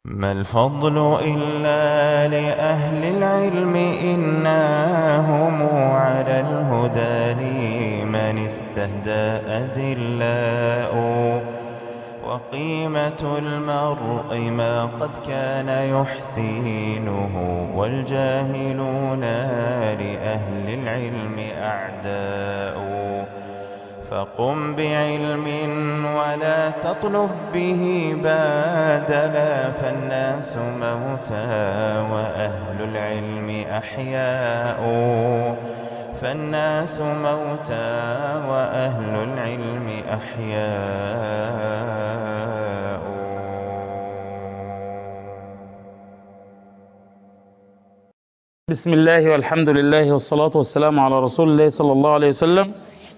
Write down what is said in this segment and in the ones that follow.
ما الفضل إلا لأهل العلم إنا هم على الهدى لمن استهدى أدلاء وقيمة المرء ما قد كان يحسينه والجاهلون لأهل العلم أعداء فقم بعلم ولا تطلب به بادلا فالناس موتى وأهل العلم أحياء فالناس موتى وأهل العلم أحياء بسم الله والحمد لله والصلاة والسلام على رسول الله صلى الله عليه وسلم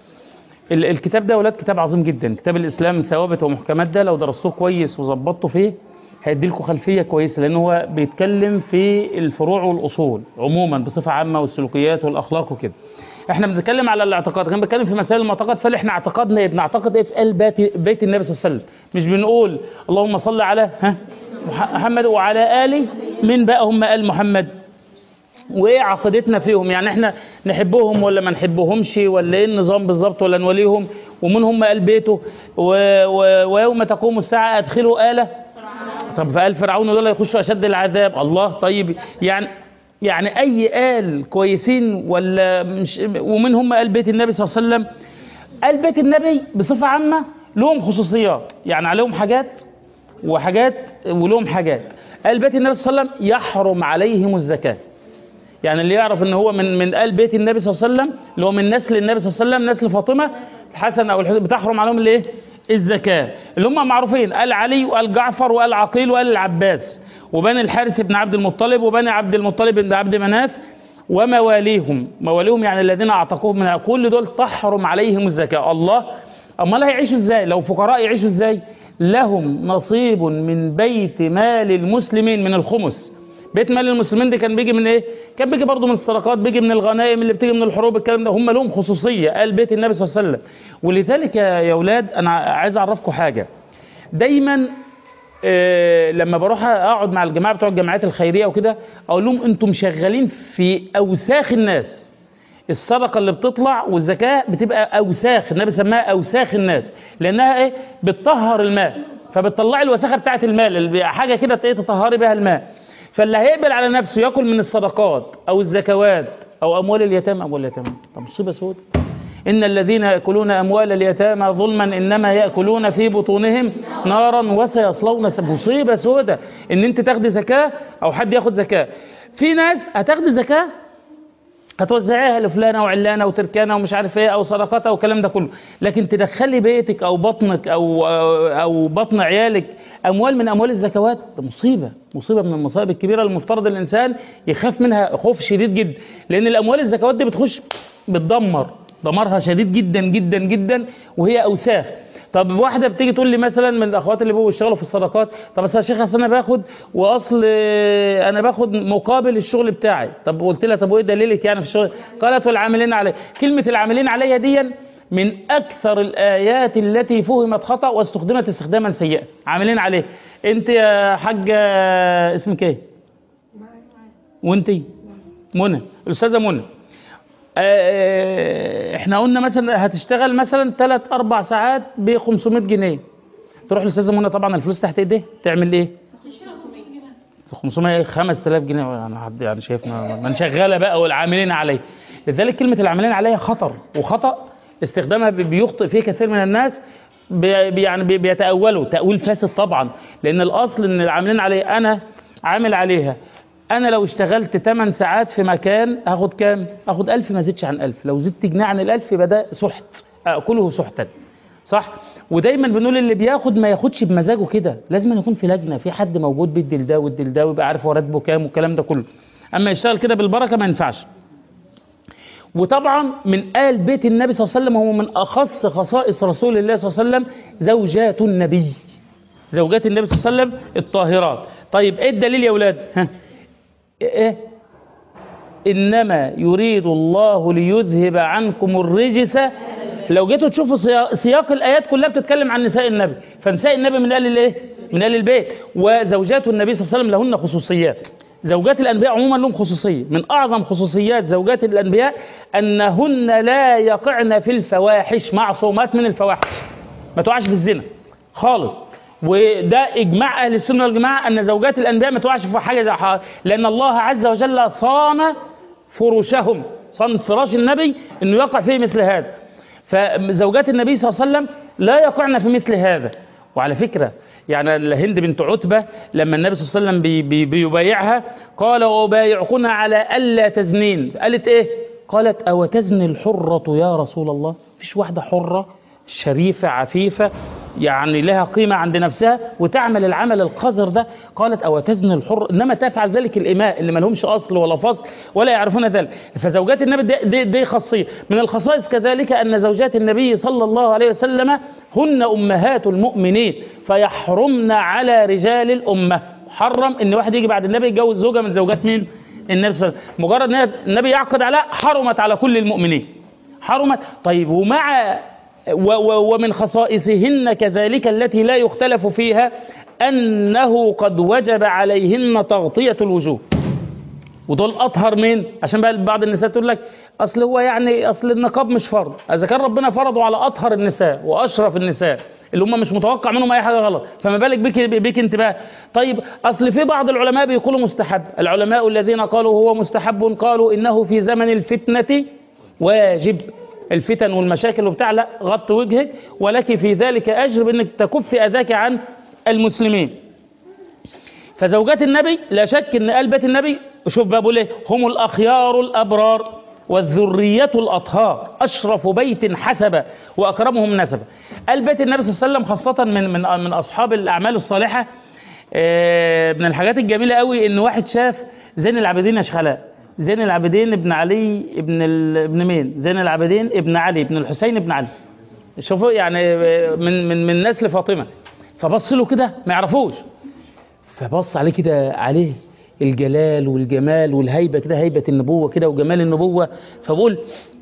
ال- الكتاب ده يا ولاد كتاب عظيم جدا كتاب الإسلام ثوابت ومحكمات ده لو درستوه كويس وظبطته فيه هيدي لكم خلفية كويسة لأن هو بيتكلم في الفروع والأصول عموما بصفة عامة والسلوكيات والأخلاق وكده احنا بنتكلم على الاعتقاد كان بنتكلم في مسائل المعتقد فاللي احنا اعتقدنا ايه بنعتقد ايه في قلب بيت, بيت النبي صلى الله عليه وسلم مش بنقول اللهم صل على ها مح- محمد وعلى آله من بقى هم آل محمد وايه عقيدتنا فيهم يعني احنا نحبهم ولا ما نحبهمش ولا ايه النظام بالظبط ولا نوليهم ومن هم آل بيته و... و... ويوم تقوم الساعة أدخلوا آلة طب فآل فرعون دول يخشوا أشد العذاب الله طيب يعني يعني أي آل كويسين ولا مش ومن هم آل بيت النبي صلى الله عليه وسلم آل بيت النبي بصفة عامة لهم خصوصيات يعني عليهم حاجات وحاجات ولهم حاجات آل بيت النبي صلى الله عليه وسلم يحرم عليهم الزكاة يعني اللي يعرف ان هو من من آل بيت النبي صلى الله عليه وسلم اللي هو من نسل النبي صلى الله عليه وسلم نسل فاطمة الحسن او الحسين بتحرم عليهم الايه الزكاة اللي هم معروفين آل علي وآل جعفر وآل عقيل وآل العباس وبني الحارث بن عبد المطلب وبني عبد المطلب بن عبد مناف ومواليهم مواليهم يعني الذين اعتقوهم من كل دول تحرم عليهم الزكاة الله امال هيعيشوا ازاي لو فقراء يعيشوا ازاي لهم نصيب من بيت مال المسلمين من الخمس بيت مال المسلمين دي كان بيجي من ايه كان بيجي برضه من الصدقات بيجي من الغنائم اللي بتيجي من الحروب الكلام ده هم لهم خصوصيه قال بيت النبي صلى الله عليه وسلم ولذلك يا يا اولاد انا عايز اعرفكم حاجه دايما آه، لما بروح اقعد مع الجماعه بتوع الجمعيات الخيريه وكده اقول لهم انتم شغالين في اوساخ الناس الصدقه اللي بتطلع والزكاه بتبقى اوساخ النبي سماها اوساخ الناس لانها ايه بتطهر المال فبتطلعي الوساخه بتاعه المال اللي بي- حاجه كده ايه تطهري بها المال فاللي هيقبل على نفسه ياكل من الصدقات او الزكوات او اموال اليتامى اموال اليتامى طب مصيبه سود ان الذين ياكلون اموال اليتامى ظلما انما ياكلون في بطونهم نارا وسيصلون س- مصيبه سودة ان انت تاخدي زكاه او حد ياخد زكاه في ناس هتاخدي زكاه هتوزعيها لفلانه وعلانه وتركانه ومش عارف ايه او صدقات او الكلام ده كله لكن تدخلي بيتك او بطنك او او بطن عيالك اموال من اموال الزكوات ده مصيبه مصيبه من المصائب الكبيره المفترض الانسان يخاف منها خوف شديد جدا لان الاموال الزكوات دي بتخش بتدمر دمارها شديد جدا جدا جدا وهي اوساخ طب واحده بتيجي تقول لي مثلا من الاخوات اللي بيبقوا يشتغلوا في الصدقات طب بس يا شيخ اصل انا باخد واصل آه، انا باخد مقابل الشغل بتاعي طب قلت لها طب وايه دليلك يعني في الشغل قالت والعاملين عليه كلمه العاملين عليها دي من اكثر الايات التي فهمت خطا واستخدمت استخداما سيئا عاملين عليه انت يا حاجه اسمك ايه وانت منى الاستاذه منى آه، احنا قلنا مثلا هتشتغل مثلا 3 4 ساعات ب 500 جنيه تروح للاستاذه منى طبعا الفلوس تحت ايديه تعمل ايه 500 5000 جنيه انا حد يعني شايف ما ما شغاله بقى والعاملين عليه لذلك كلمه العاملين عليها خطر وخطا استخدامها بي- بيخطئ فيه كثير من الناس بي بي- يعني بي- بيتاولوا تاويل فاسد طبعا لان الاصل ان العاملين عليه انا عامل عليها انا لو اشتغلت 8 ساعات في مكان هاخد كام هاخد 1000 ما زدش عن 1000 لو زدت جنيه عن ال1000 يبقى ده سحت اكله سحتا صح ودايما بنقول اللي بياخد ما ياخدش بمزاجه كده لازم يكون في لجنه في حد موجود بيدي لده ويدي لده ويبقى عارف هو راتبه كام والكلام ده كله اما يشتغل كده بالبركه ما ينفعش وطبعا من آل بيت النبي صلى الله عليه وسلم هو من أخص خصائص رسول الله صلى الله عليه وسلم زوجات النبي زوجات النبي صلى الله عليه وسلم الطاهرات طيب ايه الدليل يا اولاد ها ايه انما يريد الله ليذهب عنكم الرجس لو جيتوا تشوفوا سيا- سياق الايات كلها بتتكلم عن نساء النبي فنساء النبي من قال الايه من اهل البيت وزوجات النبي صلى الله عليه وسلم لهن خصوصيات زوجات الانبياء عموما لهم خصوصيه من اعظم خصوصيات زوجات الانبياء انهن لا يقعن في الفواحش معصومات من الفواحش ما تقعش في الزنا خالص وده اجماع اهل السنه والجماعه ان زوجات الانبياء ما تقعش في حاجه زي ح- لان الله عز وجل صان فرشهم صان فراش النبي انه يقع فيه مثل هذا فزوجات النبي صلى الله عليه وسلم لا يقعن في مثل هذا وعلى فكره يعني الهند بنت عتبه لما النبي صلى الله عليه وسلم بي بي بيبايعها قال وبايعكن على الا تزنين قالت ايه قالت او تزني الحره يا رسول الله مفيش واحده حره شريفه عفيفه يعني لها قيمة عند نفسها وتعمل العمل القذر ده قالت أو تزني الحر إنما تفعل ذلك الإماء اللي ما لهمش أصل ولا فصل ولا يعرفون ذلك فزوجات النبي دي, دي, دي خاصية من الخصائص كذلك أن زوجات النبي صلى الله عليه وسلم هن أمهات المؤمنين فيحرمن على رجال الأمة حرم إن واحد يجي بعد النبي يتجوز زوجة من زوجات مين النبي صلى الله عليه وسلم مجرد ان النبي يعقد عليها حرمت على كل المؤمنين حرمت طيب ومع و و ومن خصائصهن كذلك التي لا يختلف فيها أنه قد وجب عليهن تغطية الوجوه ودول أطهر من عشان بقى بعض النساء تقول لك أصل هو يعني أصل النقاب مش فرض إذا كان ربنا فرضه على أطهر النساء وأشرف النساء اللي هم مش متوقع منهم أي حاجة غلط فما بالك بك, بك انت بقى طيب أصل في بعض العلماء بيقولوا مستحب العلماء الذين قالوا هو مستحب قالوا إنه في زمن الفتنة واجب الفتن والمشاكل وبتاع لا غط وجهك ولك في ذلك أجر بأنك تكف أذاك عن المسلمين فزوجات النبي لا شك ان قال بيت النبي شوف بقى بيقول ايه هم الاخيار الابرار والذرية الاطهار اشرف بيت حسب واكرمهم نسبا قال بيت النبي صلى الله عليه وسلم خاصة من من من اصحاب الاعمال الصالحة آه، من الحاجات الجميلة قوي ان واحد شاف زين العابدين اشخلاء زين العابدين ابن علي ابن ال... ابن مين زين العابدين ابن علي ابن الحسين ابن علي شوفوا يعني آه، من من من نسل فاطمة فبص له كده ما يعرفوش فبص عليه كده عليه الجلال والجمال والهيبة كده هيبة النبوة كده وجمال النبوة فبقول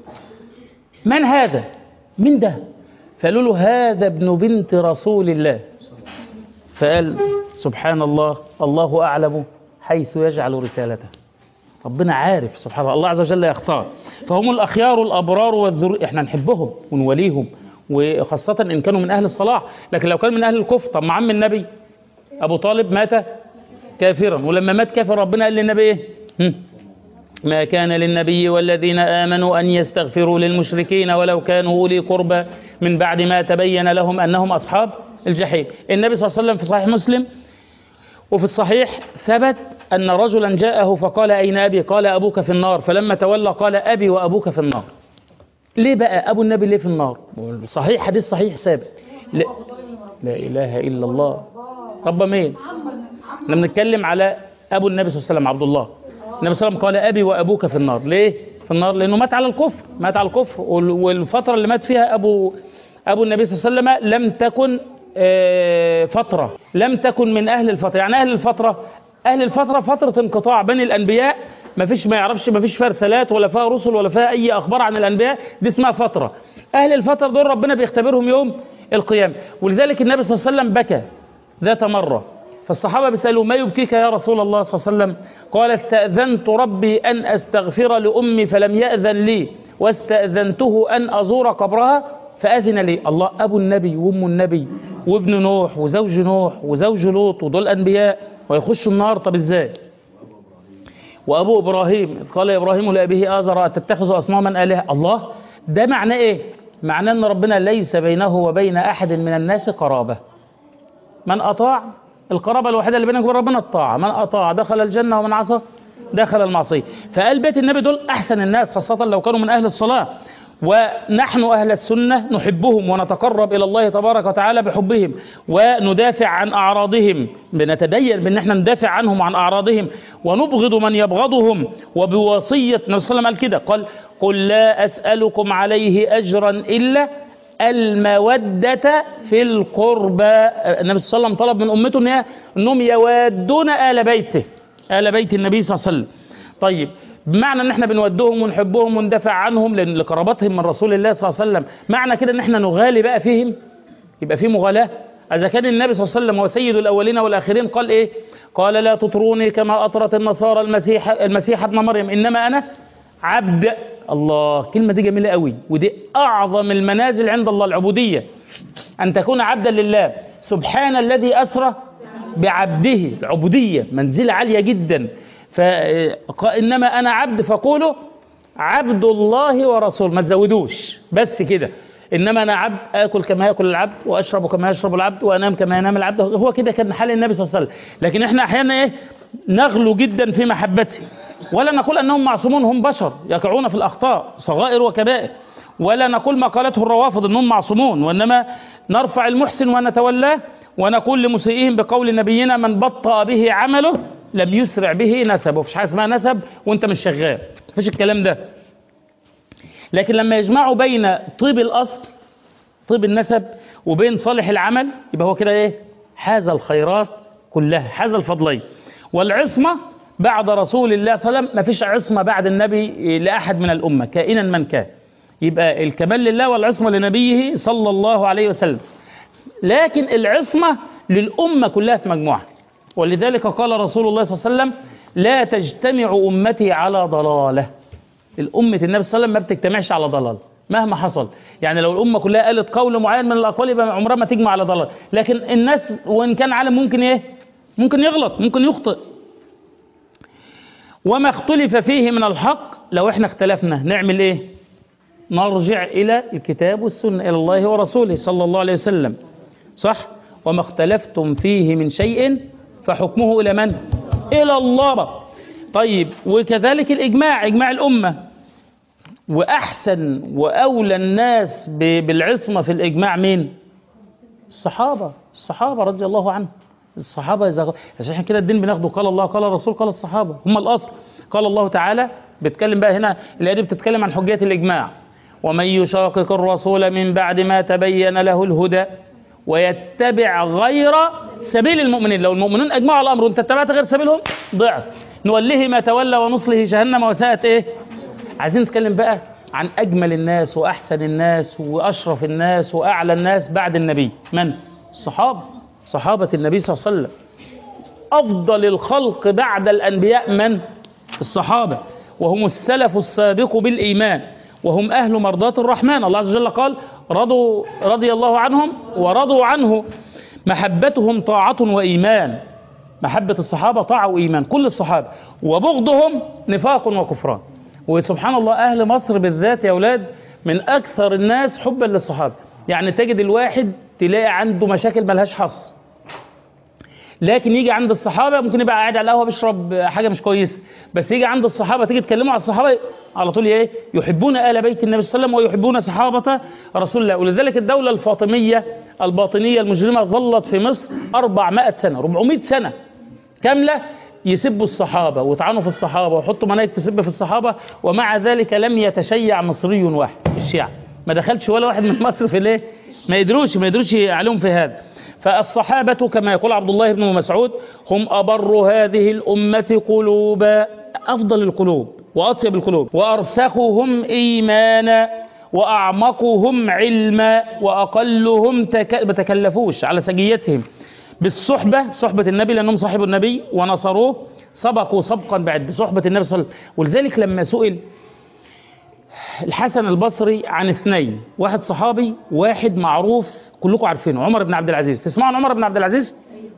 من هذا من ده فقالوا له هذا ابن بنت رسول الله فقال سبحان الله الله أعلم حيث يجعل رسالته ربنا عارف سبحان الله الله عز وجل يختار فهم الأخيار الأبرار والذر احنا نحبهم ونوليهم وخاصة إن كانوا من أهل الصلاح لكن لو كان من أهل الكفر طب ما عم النبي أبو طالب مات كافرا ولما مات كافر ربنا قال للنبي إيه هم؟ ما كان للنبي والذين آمنوا أن يستغفروا للمشركين ولو كانوا أولي قربى من بعد ما تبين لهم أنهم أصحاب الجحيم النبي صلى الله عليه وسلم في صحيح مسلم وفي الصحيح ثبت أن رجلا جاءه فقال أين أبي قال أبوك في النار فلما تولى قال أبي وأبوك في النار ليه بقى أبو النبي ليه في النار صحيح حديث صحيح ثابت لا, لا إله إلا الله رب مين احنا بنتكلم على أبو النبي صلى الله عليه وسلم عبد الله النبي صلى الله عليه وسلم قال أبي وأبوك في النار ليه في النار لأنه مات على الكفر مات على الكفر وال- والفترة اللي مات فيها أبو أبو النبي صلى الله عليه وسلم لم تكن آه، فترة لم تكن من أهل الفترة يعني أهل الفترة أهل الفترة فترة انقطاع بين الأنبياء ما فيش ما يعرفش ما فيش فيها رسالات ولا فيها رسل ولا فيها أي أخبار عن الأنبياء دي اسمها فترة أهل الفترة دول ربنا بيختبرهم يوم القيامة ولذلك النبي صلى الله عليه وسلم بكى ذات مرة فالصحابة بيسألوا ما يبكيك يا رسول الله صلى الله عليه وسلم قال استأذنت ربي أن أستغفر لأمي فلم يأذن لي واستأذنته أن أزور قبرها فأذن لي الله أبو النبي وأم النبي وابن نوح وزوج نوح وزوج لوط ودول أنبياء ويخشوا النار طب إزاي وأبو إبراهيم إذ قال إبراهيم لأبيه آزر أتتخذ أصناما آلهة الله ده معناه إيه معناه أن ربنا ليس بينه وبين أحد من الناس قرابة من أطاع القرابة الوحيدة اللي بينك وبين ربنا الطاعة من أطاع دخل الجنة ومن عصى دخل المعصية فقال بيت النبي دول أحسن الناس خاصة لو كانوا من أهل الصلاة ونحن أهل السنة نحبهم ونتقرب إلى الله تبارك وتعالى بحبهم وندافع عن أعراضهم بنتدين بأن احنا ندافع عنهم عن أعراضهم ونبغض من يبغضهم وبوصية النبي صلى الله عليه وسلم قال كده قال قل لا أسألكم عليه أجرا إلا المودة في القربى النبي صلى الله عليه وسلم طلب من أمته إن هي- أنهم يودون آل بيته آل بيت النبي صلى الله عليه وسلم طيب بمعنى ان احنا بنودهم ونحبهم وندافع عنهم لان لقرابتهم من رسول الله صلى الله عليه وسلم معنى كده ان احنا نغالي بقى فيهم يبقى في مغالاة إذا كان النبي صلى الله عليه وسلم هو سيد الأولين والآخرين قال إيه قال لا تطروني كما أطرت النصارى المسيح المسيح ابن مريم إنما أنا عبد الله كلمة دي جميلة قوي ودي أعظم المنازل عند الله العبودية أن تكون عبدا لله سبحان الذي أسرى بعبده العبودية منزلة عالية جدا فإنما أنا عبد فقولوا عبد الله ورسوله ما تزودوش بس كده إنما أنا عبد آكل كما يأكل العبد وأشرب كما يشرب العبد وأنام كما ينام العبد هو كده كان حال النبي صلى الله عليه وسلم لكن إحنا أحيانا إيه نغلو جدا في محبته ولا نقول أنهم معصومون هم بشر يقعون في الأخطاء صغائر وكبائر ولا نقول ما قالته الروافض أنهم معصومون وإنما نرفع المحسن ونتولاه ونقول لمسيئهم بقول نبينا من بطأ به عمله لم يسرع به نسبه مفيش حاجه اسمها نسب وانت مش شغال مفيش الكلام ده لكن لما يجمعوا بين طيب الاصل طيب النسب وبين صالح العمل يبقى هو كده ايه حاز الخيرات كلها حاز الفضلين والعصمه بعد رسول الله صلى الله عليه وسلم مفيش عصمه بعد النبي لاحد من الامه كائنا من كان يبقى الكمال لله والعصمه لنبيه صلى الله عليه وسلم لكن العصمه للامه كلها في مجموعه ولذلك قال رسول الله صلى الله عليه وسلم لا تجتمع أمتي على ضلالة الأمة النبي صلى الله عليه وسلم ما بتجتمعش على ضلال مهما حصل يعني لو الأمة كلها قالت قول معين من الأقوال يبقى عمرها ما تجمع على ضلال لكن الناس وإن كان عالم ممكن إيه ممكن يغلط ممكن يخطئ وما اختلف فيه من الحق لو احنا اختلفنا نعمل ايه نرجع إلى الكتاب والسنة إلى الله ورسوله صلى الله عليه وسلم صح وما اختلفتم فيه من شيء فحكمه إلى من؟ إلى الله طيب وكذلك الإجماع إجماع الأمة وأحسن وأولى الناس بالعصمة في الإجماع مين؟ الصحابة الصحابة رضي الله عنهم الصحابة إذا عشان كده الدين بناخده قال الله قال الرسول قال الصحابة هم الأصل قال الله تعالى بيتكلم بقى هنا الآية دي بتتكلم عن حجية الإجماع ومن يشاقق الرسول من بعد ما تبين له الهدى ويتبع غير سبيل المؤمنين لو المؤمنون اجمعوا على الامر وانت اتبعت غير سبيلهم ضعت نوليه ما تولى ونصله جهنم وساءت ايه عايزين نتكلم بقى عن اجمل الناس واحسن الناس واشرف الناس واعلى الناس بعد النبي من الصحابه صحابه النبي صلى الله عليه وسلم افضل الخلق بعد الانبياء من الصحابه وهم السلف السابق بالايمان وهم اهل مرضاه الرحمن الله عز وجل قال رضوا رضي الله عنهم ورضوا عنه محبتهم طاعة وإيمان محبة الصحابة طاعة وإيمان كل الصحابة وبغضهم نفاق وكفران وسبحان الله أهل مصر بالذات يا أولاد من أكثر الناس حبا للصحابة يعني تجد الواحد تلاقي عنده مشاكل ملهاش حص لكن يجي عند الصحابة ممكن يبقى قاعد على القهوة بيشرب حاجة مش كويسة بس يجي عند الصحابة تيجي تكلموا على الصحابة على طول ايه يحبون آل بيت النبي صلى الله عليه وسلم ويحبون صحابة رسول الله ولذلك الدولة الفاطمية الباطنية المجرمة ظلت في مصر 400 سنة 400 سنة كاملة يسبوا الصحابة ويطعنوا في الصحابة ويحطوا مناهج تسب في الصحابة ومع ذلك لم يتشيع مصري واحد الشيعة ما دخلش ولا واحد من مصر في الايه ما يدروش ما يدروش عليهم في هذا فالصحابة كما يقول عبد الله بن مسعود هم أبر هذه الأمة قلوبا أفضل القلوب وأطيب القلوب وأرسخهم إيمانا وأعمقهم علما وأقلهم تك... ما تكلفوش على سجيتهم بالصحبة صحبة النبي لأنهم صاحبوا النبي ونصروه سبقوا سبقا بعد بصحبة النبي صلى الله عليه وسلم ولذلك لما سئل الحسن البصري عن اثنين واحد صحابي واحد معروف كلكم عارفينه عمر بن عبد العزيز تسمعوا عن عمر بن عبد العزيز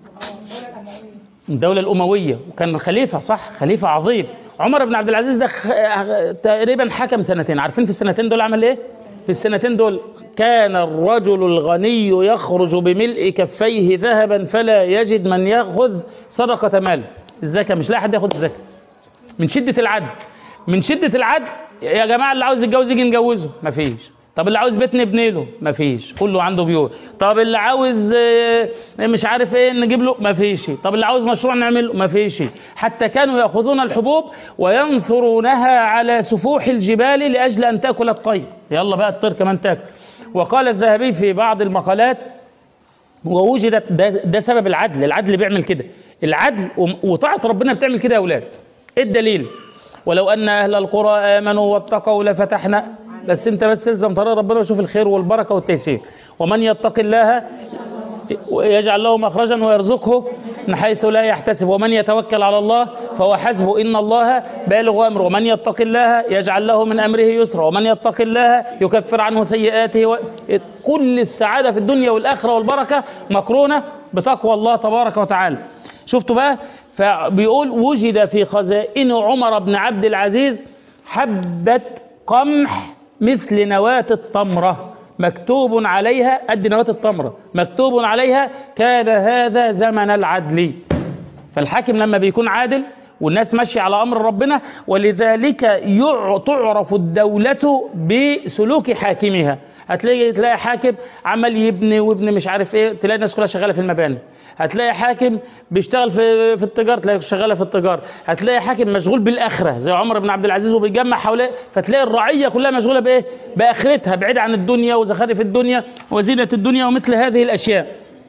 الدولة الأموية وكان خليفة صح خليفة عظيم عمر بن عبد العزيز ده تقريبا حكم سنتين عارفين في السنتين دول عمل ايه في السنتين دول كان الرجل الغني يخرج بملء كفيه ذهبا فلا يجد من ياخذ صدقة مال الزكاة مش لاقي حد ياخد الزكاة من شدة العدل من شدة العدل يا جماعة اللي عاوز يتجوز يجي نجوزه مفيش طب اللي عاوز بيت نبني له مفيش كله عنده بيوت طب اللي عاوز مش عارف ايه نجيب له مفيش طب اللي عاوز مشروع نعمل له مفيش حتى كانوا ياخذون الحبوب وينثرونها على سفوح الجبال لاجل ان تاكل الطير يلا بقى الطير كمان تاكل وقال الذهبي في بعض المقالات ووجدت ده, ده سبب العدل العدل بيعمل كده العدل وطاعه ربنا بتعمل كده يا اولاد ايه الدليل ولو ان اهل القرى امنوا واتقوا لفتحنا بس انت بس الزم طريق ربنا وشوف الخير والبركه والتيسير ومن يتق الله يجعل له مخرجا ويرزقه من حيث لا يحتسب ومن يتوكل على الله فهو حسبه إن الله بالغ أمره ومن يتق الله يجعل له من أمره يسرا ومن يتق الله يكفر عنه سيئاته و... كل السعادة في الدنيا والآخرة والبركة مقرونة بتقوى الله تبارك وتعالى شفتوا بقى فبيقول وجد في خزائن عمر بن عبد العزيز حبة قمح مثل نواة التمرة مكتوب عليها قد نواة التمرة مكتوب عليها كان هذا زمن العدل فالحاكم لما بيكون عادل والناس ماشية على أمر ربنا ولذلك يع- تعرف الدولة بسلوك حاكمها هتلاقي تلاقي حاكم عمل يبني وابن مش عارف ايه تلاقي الناس كلها شغاله في المباني هتلاقي حاكم بيشتغل في في التجاره تلاقي شغاله في التجاره هتلاقي حاكم مشغول بالاخره زي عمر بن عبد العزيز وبيجمع حواليه فتلاقي الرعيه كلها مشغوله بايه باخرتها بعيد عن الدنيا وزخارف الدنيا وزينه الدنيا ومثل هذه الاشياء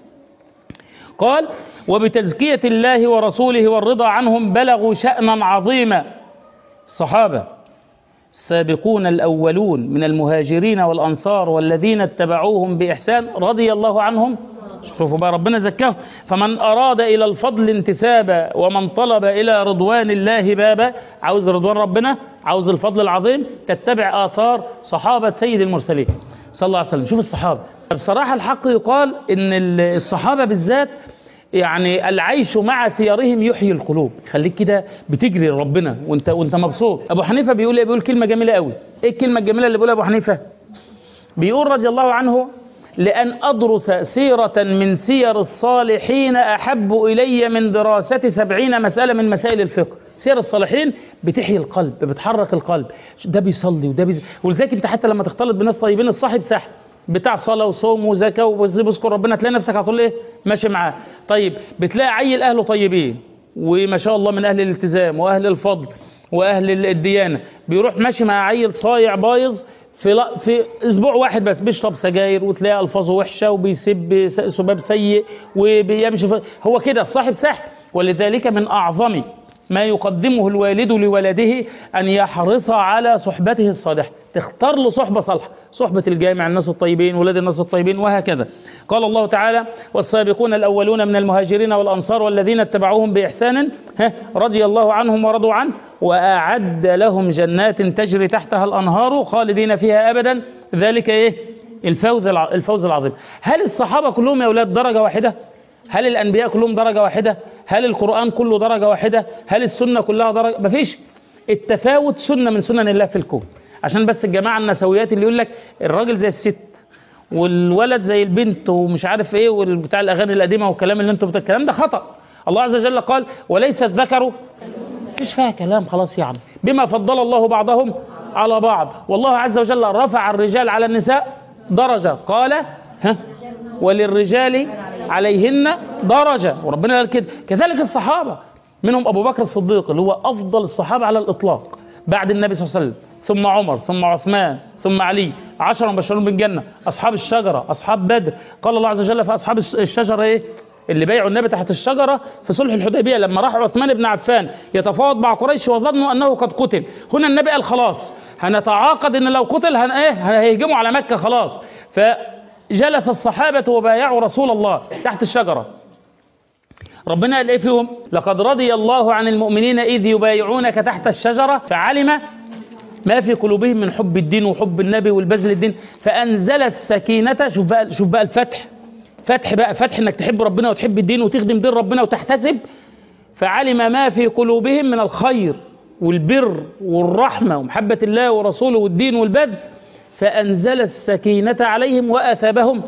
قال وبتزكية الله ورسوله والرضا عنهم بلغوا شأنا عظيما الصحابة السابقون الأولون من المهاجرين والأنصار والذين اتبعوهم بإحسان رضي الله عنهم شوفوا بقى ربنا زكاهم فمن أراد إلى الفضل انتسابا ومن طلب إلى رضوان الله بابا عاوز رضوان ربنا عاوز الفضل العظيم تتبع آثار صحابة سيد المرسلين صلى الله عليه وسلم شوف الصحابة بصراحة الحق يقال إن الصحابة بالذات يعني العيش مع سيرهم يحيي القلوب خليك كده بتجري لربنا وانت وانت مبسوط ابو حنيفه بيقول ايه بيقول كلمه جميله قوي ايه الكلمه الجميله اللي بيقولها ابو حنيفه بيقول رضي الله عنه لأن أدرس سيرة من سير الصالحين أحب إلي من دراسة سبعين مسألة من مسائل الفقه سير الصالحين بتحيي القلب بتحرك القلب ده بيصلي وده بيز... ولذلك انت حتى لما تختلط بناس طيبين الصاحب سحب بتاع صلاة وصوم وزكاة وبذكر ربنا تلاقي نفسك على طول ايه ماشي معاه طيب بتلاقي عيل أهله طيبين وما شاء الله من أهل الالتزام وأهل الفضل وأهل الديانة بيروح ماشي مع عيل صايع بايظ في لا في اسبوع واحد بس بيشرب سجاير وتلاقي الفاظه وحشه وبيسب س- سباب سيء وبيمشي في هو كده صاحب سحر ولذلك من اعظم ما يقدمه الوالد لولده ان يحرص على صحبته الصالحه تختار له صحبه صالحه صحبه الجامع الناس الطيبين ولاد الناس الطيبين وهكذا قال الله تعالى والسابقون الاولون من المهاجرين والانصار والذين اتبعوهم باحسان ها، رضي الله عنهم ورضوا عنه واعد لهم جنات تجري تحتها الانهار خالدين فيها ابدا ذلك ايه الفوز الع- الفوز العظيم هل الصحابه كلهم يا اولاد درجه واحده هل الانبياء كلهم درجه واحده هل القران كله درجه واحده هل السنه كلها درجه مفيش التفاوت سنه من سنن الله في الكون عشان بس الجماعه النسويات اللي يقول لك الراجل زي الست والولد زي البنت ومش عارف ايه والبتاع الاغاني القديمه والكلام اللي انتم بتاع الكلام ده خطا الله عز وجل قال وليس الذكر مفيش فيها كلام خلاص يعني بما فضل الله بعضهم على بعض والله عز وجل رفع الرجال على النساء درجة قال ها وللرجال عليهن درجة وربنا قال كده كذلك الصحابة منهم أبو بكر الصديق اللي هو أفضل الصحابة على الإطلاق بعد النبي صلى الله عليه وسلم ثم عمر ثم عثمان ثم علي عشرة مبشرون بالجنة أصحاب الشجرة أصحاب بدر قال الله عز وجل في أصحاب الشجرة إيه اللي بايعوا النبي تحت الشجرة في صلح الحديبية لما راح عثمان بن عفان يتفاوض مع قريش وظنوا أنه قد قتل هنا النبي قال خلاص هنتعاقد أن لو قتل هن إيه هيهجموا على مكة خلاص فجلس الصحابة وبايعوا رسول الله تحت الشجرة ربنا قال ايه فيهم لقد رضي الله عن المؤمنين إذ يبايعونك تحت الشجرة فعلم ما في قلوبهم من حب الدين وحب النبي والبذل الدين فأنزل السكينة شوف بقى, شوف بقى الفتح فتح بقى فتح انك تحب ربنا وتحب الدين وتخدم دين ربنا وتحتسب فعلم ما في قلوبهم من الخير والبر والرحمة ومحبة الله ورسوله والدين والبذل فأنزل السكينة عليهم وأثابهم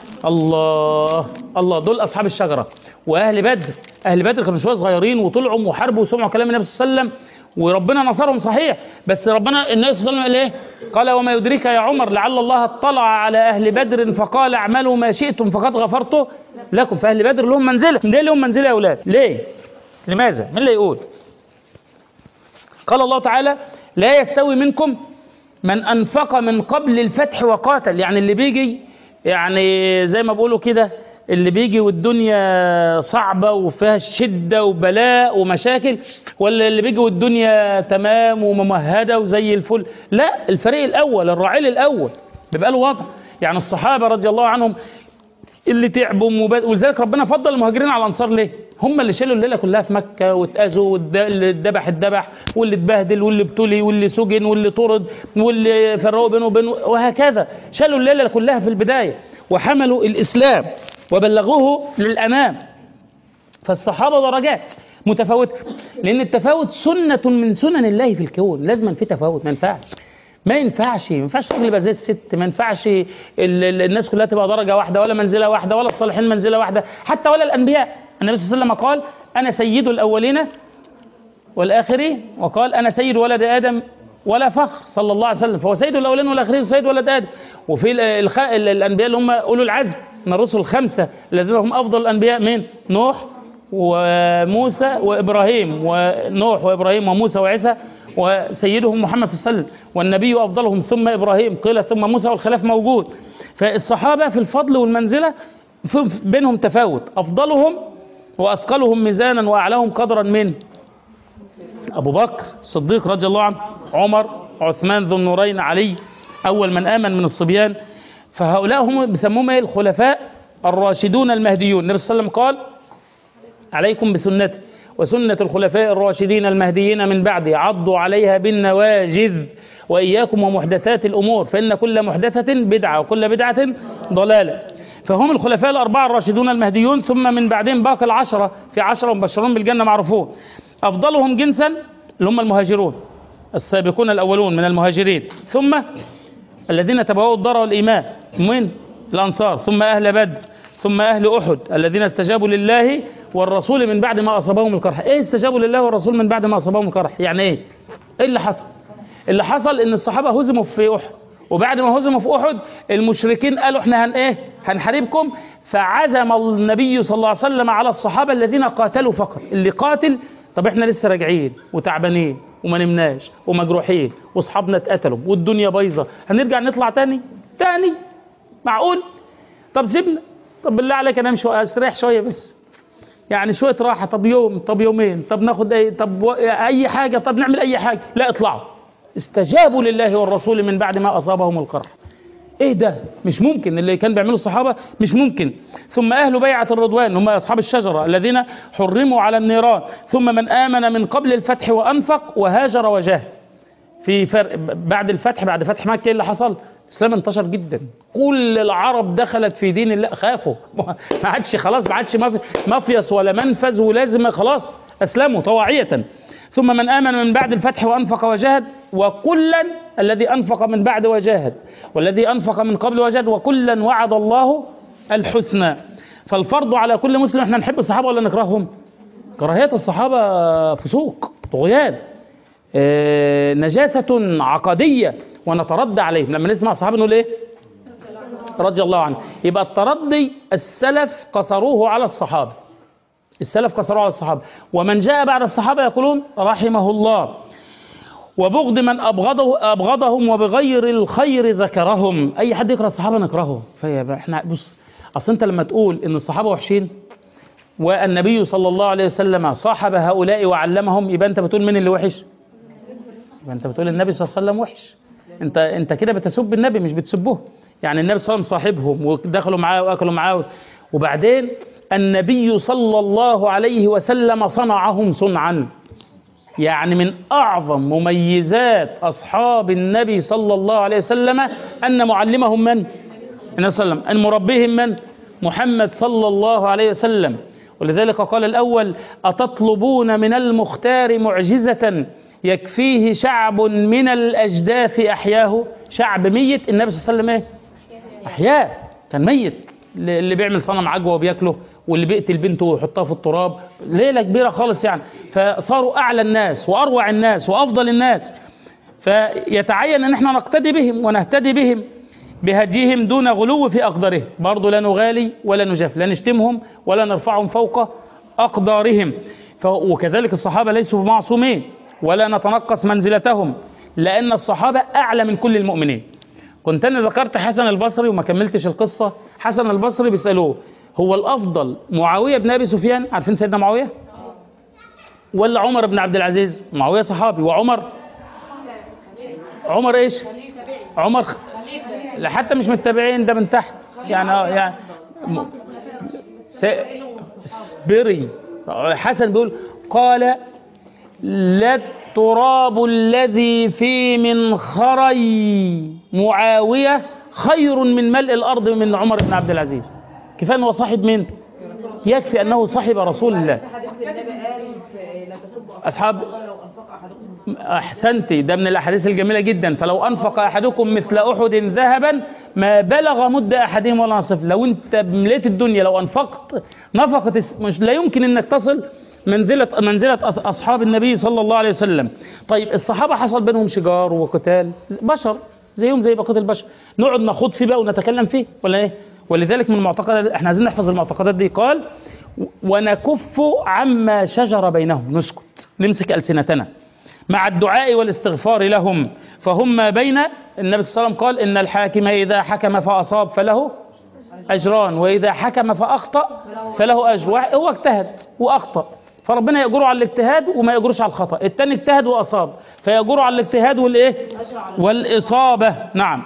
الله الله دول أصحاب الشجرة وأهل بدر أهل بدر كانوا شوية صغيرين وطلعوا وحاربوا وسمعوا كلام النبي صلى الله عليه وسلم وربنا نصرهم صحيح بس ربنا النبي صلى الله عليه وسلم قال ايه قال وما يدريك يا عمر لعل الله اطلع على اهل بدر فقال اعملوا ما شئتم فقد غفرت لكم فاهل بدر لهم منزله ليه لهم منزله يا اولاد ليه لماذا مين اللي يقول قال الله تعالى لا يستوي منكم من انفق من قبل الفتح وقاتل يعني اللي بيجي يعني زي ما بيقولوا كده اللي بيجي والدنيا صعبة وفيها شدة وبلاء ومشاكل ولا اللي بيجي والدنيا تمام وممهدة وزي الفل لا الفريق الأول الرعيل الأول بيبقى له وضع يعني الصحابة رضي الله عنهم اللي تعبوا ومباد... ولذلك ربنا فضل المهاجرين على الانصار ليه؟ هم اللي شالوا الليله كلها في مكه واتاذوا واللي اتذبح اتذبح واللي اتبهدل واللي ابتلي واللي سجن واللي طرد واللي فرقوا بينه وبينه وهكذا شالوا الليله كلها في البدايه وحملوا الاسلام وبلغوه للامام فالصحابه درجات متفاوته لان التفاوت سنه من سنن الله في الكون لازما في تفاوت ما ينفعش ما ينفعش ما ينفعش الراجل يبقى زي الست ما ينفعش ال- ال- الناس كلها تبقى درجه واحده ولا منزله واحده ولا الصالحين منزله واحده حتى ولا الانبياء النبي صلى الله عليه وسلم قال انا سيد الاولين والاخرين وقال انا سيد ولد ادم ولا فخر صلى الله عليه وسلم فهو سيد الاولين والاخرين وسيد ولد ادم وفي ال- الخ... ال- الانبياء اللي هم اولو العزم من الرسل الخمسه الذين هم افضل الانبياء من نوح وموسى وابراهيم ونوح وابراهيم وموسى وعيسى وسيدهم محمد صلى الله عليه وسلم والنبي افضلهم ثم ابراهيم قيل ثم موسى والخلاف موجود فالصحابه في الفضل والمنزله في بينهم تفاوت افضلهم واثقلهم ميزانا واعلاهم قدرا من أبو بكر الصديق رضي الله عنه عمر عثمان ذو النورين علي أول من آمن من الصبيان فهؤلاء هم بيسموهم إيه الخلفاء الراشدون المهديون النبي صلى الله عليه وسلم قال عليكم بسنتي وسنة الخلفاء الراشدين المهديين من بعدي عضوا عليها بالنواجذ وإياكم ومحدثات الأمور فإن كل محدثة بدعة وكل بدعة ضلالة فهم الخلفاء الأربعة الراشدون المهديون ثم من بعدهم باقي العشرة في عشرة مبشرون بالجنة معروفون أفضلهم جنسا اللي هم المهاجرون السابقون الأولون من المهاجرين ثم الذين تبوأوا الدار والإيمان من الأنصار ثم أهل بدر ثم أهل أحد الذين استجابوا لله والرسول من بعد ما أصابهم القرح إيه استجابوا لله والرسول من بعد ما أصابهم القرح يعني إيه إيه اللي حصل اللي حصل إن الصحابة هزموا في أحد وبعد ما هزموا في أحد المشركين قالوا إحنا هن إيه هنحاربكم فعزم النبي صلى الله عليه وسلم على الصحابة الذين قاتلوا فقط اللي قاتل طب احنا لسه راجعين وتعبانين وما نمناش ومجروحين واصحابنا اتقتلوا والدنيا بايظه هنرجع نطلع تاني تاني معقول طب سيبنا طب بالله عليك انا امشي استريح شويه بس يعني شويه راحه طب يوم طب يومين طب ناخد اي طب و- اي حاجه طب نعمل اي حاجه لا اطلعوا استجابوا لله والرسول من بعد ما اصابهم القرح ايه ده مش ممكن اللي كان بيعمله الصحابه مش ممكن ثم اهل بيعه الرضوان هم اصحاب الشجره الذين حرموا على النيران ثم من امن من قبل الفتح وانفق وهاجر وجاهد في فرق بعد الفتح بعد فتح مكه ايه اللي حصل الاسلام انتشر جدا كل العرب دخلت في دين الله خافوا ما عادش خلاص ما عادش مف- مفيص ولا منفذ ولازم خلاص اسلموا طواعيه ثم من امن من بعد الفتح وانفق وجاهد وكلا الذي انفق من بعد وجاهد والذي انفق من قبل وجاهد وكلا وعد الله الحسنى فالفرض على كل مسلم احنا نحب الصحابه ولا نكرههم كراهيه الصحابه فسوق طغيان آه، نجاسة عقدية ونتردى عليهم لما نسمع الصحابة نقول ايه رضي الله عنه يبقى التردي السلف قصروه على الصحابة السلف قصروه على الصحابة ومن جاء بعد الصحابة يقولون رحمه الله وبغض من أبغضه أبغضهم وبغير الخير ذكرهم أي حد يكره الصحابة نكرهه فيبقى احنا بص أصل أنت لما تقول إن الصحابة وحشين والنبي صلى الله عليه وسلم صاحب هؤلاء وعلمهم يبقى أنت بتقول مين اللي وحش يبقى أنت بتقول النبي صلى الله عليه وسلم وحش أنت أنت كده بتسب النبي مش بتسبه يعني النبي صلى الله عليه وسلم صاحبهم ودخلوا معاه وأكلوا معاه وبعدين النبي صلى الله عليه وسلم صنعهم صنعا يعني من أعظم مميزات أصحاب النبي صلى الله عليه وسلم أن معلمهم من؟ النبي صلى الله عليه وسلم أن مربيهم من؟ محمد صلى الله عليه وسلم ولذلك قال الأول أتطلبون من المختار معجزة يكفيه شعب من الأجداث أحياه شعب ميت النبي صلى الله عليه وسلم إيه؟ أحياه كان ميت اللي بيعمل صنم عجوة وبياكله واللي بيقتل بنته ويحطها في التراب ليلة كبيرة خالص يعني فصاروا أعلى الناس وأروع الناس وأفضل الناس فيتعين أن احنا نقتدي بهم ونهتدي بهم بهديهم دون غلو في أقدارهم برضو لا نغالي ولا نجف لا نشتمهم ولا نرفعهم فوق أقدارهم ف- وكذلك الصحابة ليسوا معصومين ولا نتنقص منزلتهم لأن الصحابة أعلى من كل المؤمنين كنت أنا ذكرت حسن البصري وما كملتش القصة حسن البصري بيسألوه هو الأفضل معاوية بن أبي سفيان عارفين سيدنا معاوية ولا عمر بن عبد العزيز معاوية صحابي وعمر عمر ايش عمر خ- لا حتى مش متابعين ده من تحت يعني آه، يعني م- س- اصبري حسن بيقول قال لا التراب الذي في منخري معاوية خير من ملء الأرض من عمر بن عبد العزيز كفاية أنه صاحب من يكفي أنه صاحب رسول الله حديث النبي قال في لا تسبوا أصحاب الله لو انفق احدكم أحسنتي ده من الأحاديث الجميلة جدا فلو أنفق أحدكم مثل أحد ذهبا ما بلغ مد أحدهم ولا نصف لو أنت مليت الدنيا لو أنفقت نفقت الس- مش لا يمكن أنك تصل منزلة منزلة أص- أصحاب النبي صلى الله عليه وسلم طيب الصحابة حصل بينهم شجار وقتال بشر زيهم زي بقية البشر نقعد نخوض فيه بقى ونتكلم فيه ولا إيه ولذلك من المعتقدات احنا عايزين نحفظ المعتقدات دي قال ونكف عما شجر بينهم نسكت نمسك ألسنتنا مع الدعاء والاستغفار لهم فهم ما بين النبي صلى الله عليه وسلم قال إن الحاكم إذا حكم فأصاب فله أجران وإذا حكم فأخطأ فله أجر واحد- هو اجتهد وأخطأ فربنا يأجره على الاجتهاد وما يأجرش على الخطأ التاني اجتهد وأصاب فيأجره على الاجتهاد والإيه والإصابة نعم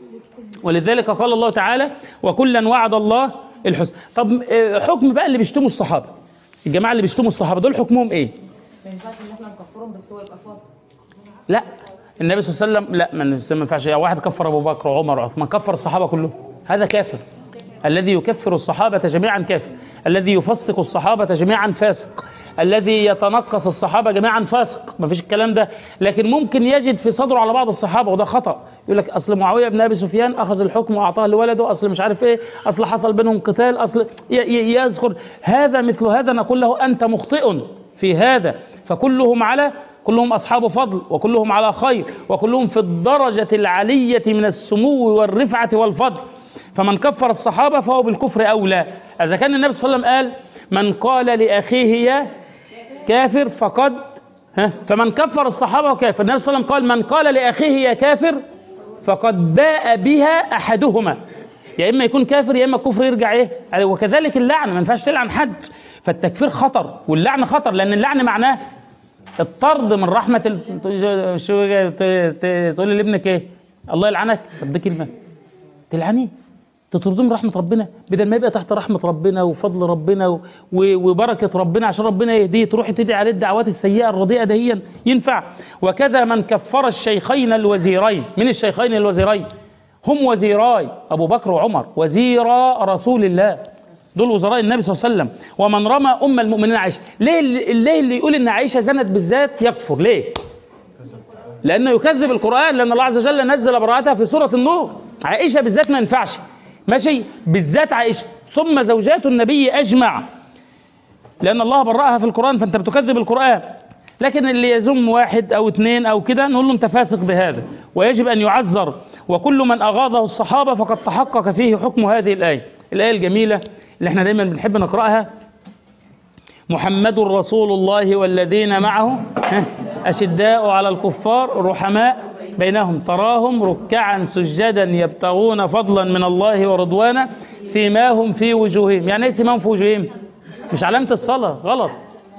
ولذلك قال الله تعالى وكلا وعد الله الحسنى طب آه، حكم بقى اللي بيشتموا الصحابة الجماعة اللي بيشتموا الصحابة دول حكمهم إيه ما ينفعش ان احنا نكفرهم بس هو يبقى فاضي لا النبي صلى الله عليه وسلم لا ما ما ينفعش يعني واحد كفر ابو بكر وعمر وعثمان كفر الصحابه كلهم هذا كافر الذي يكفر الصحابه جميعا كافر الذي يفسق الصحابه جميعا فاسق الذي يتنقص الصحابه جميعا فاسق ما فيش الكلام ده لكن ممكن يجد في صدره على بعض الصحابه وده خطا يقول لك اصل معاويه بن ابي سفيان اخذ الحكم واعطاه لولده اصل مش عارف ايه اصل حصل بينهم قتال اصل ي- ي- يذكر هذا مثل هذا نقول له انت مخطئ في هذا فكلهم على كلهم أصحاب فضل وكلهم على خير وكلهم في الدرجة العلية من السمو والرفعة والفضل فمن كفر الصحابة فهو بالكفر أولى إذا كان النبي صلى الله عليه وسلم قال من قال لأخيه يا كافر فقد ها فمن كفر الصحابة كافر النبي صلى الله عليه وسلم قال من قال لأخيه يا كافر فقد باء بها أحدهما يا إما يكون كافر يا إما الكفر يرجع إيه يعني وكذلك اللعن ما ينفعش تلعن حد فالتكفير خطر واللعن خطر لأن اللعن معناه الطرد من رحمة ال... شو ت- ت- تقول لابنك ايه الله يلعنك طب دي كلمة تلعنيه تطردوه من رحمة ربنا بدل ما يبقى تحت رحمة ربنا وفضل ربنا و... و- وبركة ربنا عشان ربنا يهديه تروحي تدعي عليه الدعوات السيئة الرديئة دهيا ينفع وكذا من كفر الشيخين الوزيرين من الشيخين الوزيرين هم وزيراي أبو بكر وعمر وزيرا رسول الله دول وزراء النبي صلى الله عليه وسلم ومن رمى ام المؤمنين عائشه ليه اللي, ليه اللي يقول ان عائشه زنت بالذات يكفر ليه لانه يكذب القران لان الله عز وجل نزل براءتها في سوره النور عائشه بالذات ما ينفعش ماشي بالذات عائشه ثم زوجات النبي اجمع لان الله برأها في القران فانت بتكذب القران لكن اللي يذم واحد او اثنين او كده نقول له انت فاسق بهذا ويجب ان يعذر وكل من اغاظه الصحابه فقد تحقق فيه حكم هذه الايه الايه الجميله اللي احنا دايما بنحب نقراها محمد رسول الله والذين معه ها، أشداء على الكفار رحماء بينهم تراهم ركعا سجدا يبتغون فضلا من الله ورضوانا سيماهم في وجوههم يعني ايه سيماهم في وجوههم مش علامة الصلاة غلط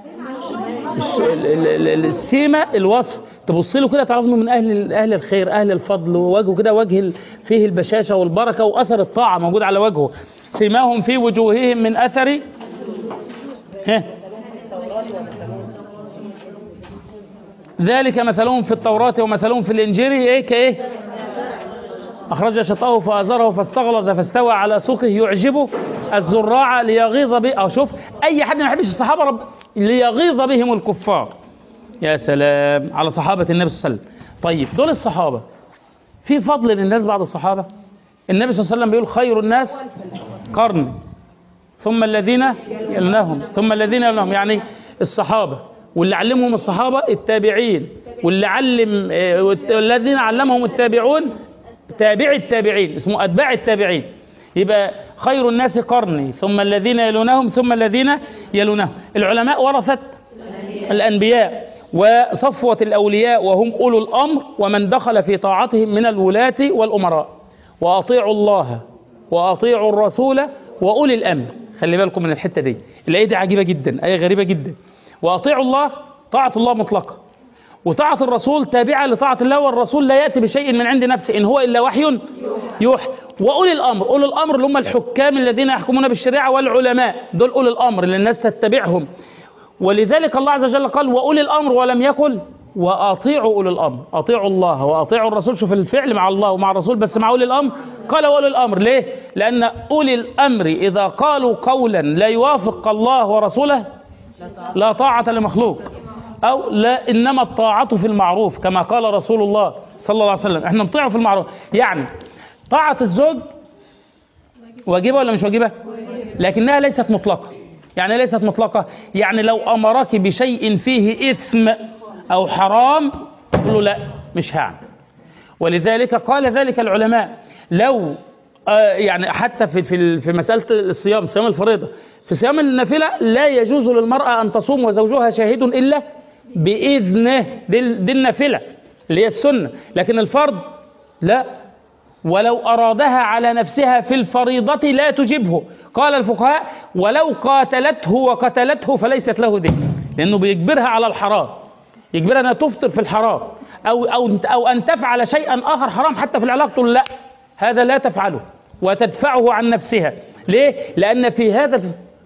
الش- ال- ال- ال- السيمة الوصف تبص له كده تعرف انه من اهل اهل الخير اهل الفضل ووجهه كده وجه ال- فيه البشاشه والبركه واثر الطاعه موجود على وجهه سيماهم في وجوههم من اثر ها ذلك مثلهم في التوراة ومثلهم في الإنجيل إيه كإيه أخرج شطاه فأزره فاستغلظ فاستوى على سوقه يعجبه الزراع ليغيظ به أو شوف أي حد ما يحبش الصحابة رب ليغيظ بهم الكفار يا سلام على صحابة النبي صلى الله عليه وسلم طيب دول الصحابة في فضل للناس بعد الصحابة النبي صلى الله عليه وسلم بيقول خير الناس قرن ثم الذين يلونهم ثم الذين يلونهم يعني الصحابة واللي علمهم الصحابة التابعين واللي علم آه، والت- والذين علمهم التابعون تابع التابعين اسمه أتباع التابعين يبقى خير الناس قرني ثم الذين يلونهم ثم الذين يلونهم العلماء ورثت الأنبياء وصفوة الأولياء وهم أولو الأمر ومن دخل في طاعتهم من الولاة والأمراء وأطيعوا الله وأطيعوا الرسول وأولي الأمر خلي بالكم من الحتة دي الآية دي عجيبة جدا آية غريبة جدا وأطيعوا الله طاعة الله مطلقة وطاعة الرسول تابعة لطاعة الله والرسول لا يأتي بشيء من عند نفسه إن هو إلا وحي يوحى واولي الامر اولي الامر اللي هم الحكام الذين يحكمون بالشريعه والعلماء دول اولي الامر اللي الناس تتبعهم ولذلك الله عز وجل قال واولي الامر ولم يقل واطيعوا اولي الامر اطيعوا الله واطيعوا الرسول شوف الفعل مع الله ومع الرسول بس مع اولي الامر قال اولي الامر ليه لان اولي الامر اذا قالوا قولا لا يوافق الله ورسوله لا طاعه لمخلوق او لا انما الطاعه في المعروف كما قال رسول الله صلى الله عليه وسلم احنا نطيعه في المعروف يعني طاعه الزوج واجبه ولا مش واجبه لكنها ليست مطلقه يعني ليست مطلقه يعني لو امرك بشيء فيه اثم او حرام تقول له لا مش هعمل ولذلك قال ذلك العلماء لو آه يعني حتى في في في مساله الصيام صيام الفريضه في صيام النافله لا يجوز للمراه ان تصوم وزوجها شاهد الا باذنه دي, دي النافله اللي هي السنه لكن الفرض لا ولو أرادها على نفسها في الفريضة لا تجبه قال الفقهاء ولو قاتلته وقتلته فليست له دين لأنه بيجبرها على الحرام يجبرها أنها تفطر في الحرام أو, أو, أو أن تفعل شيئا آخر حرام حتى في العلاقة تقول لا هذا لا تفعله وتدفعه عن نفسها ليه؟ لأن في هذا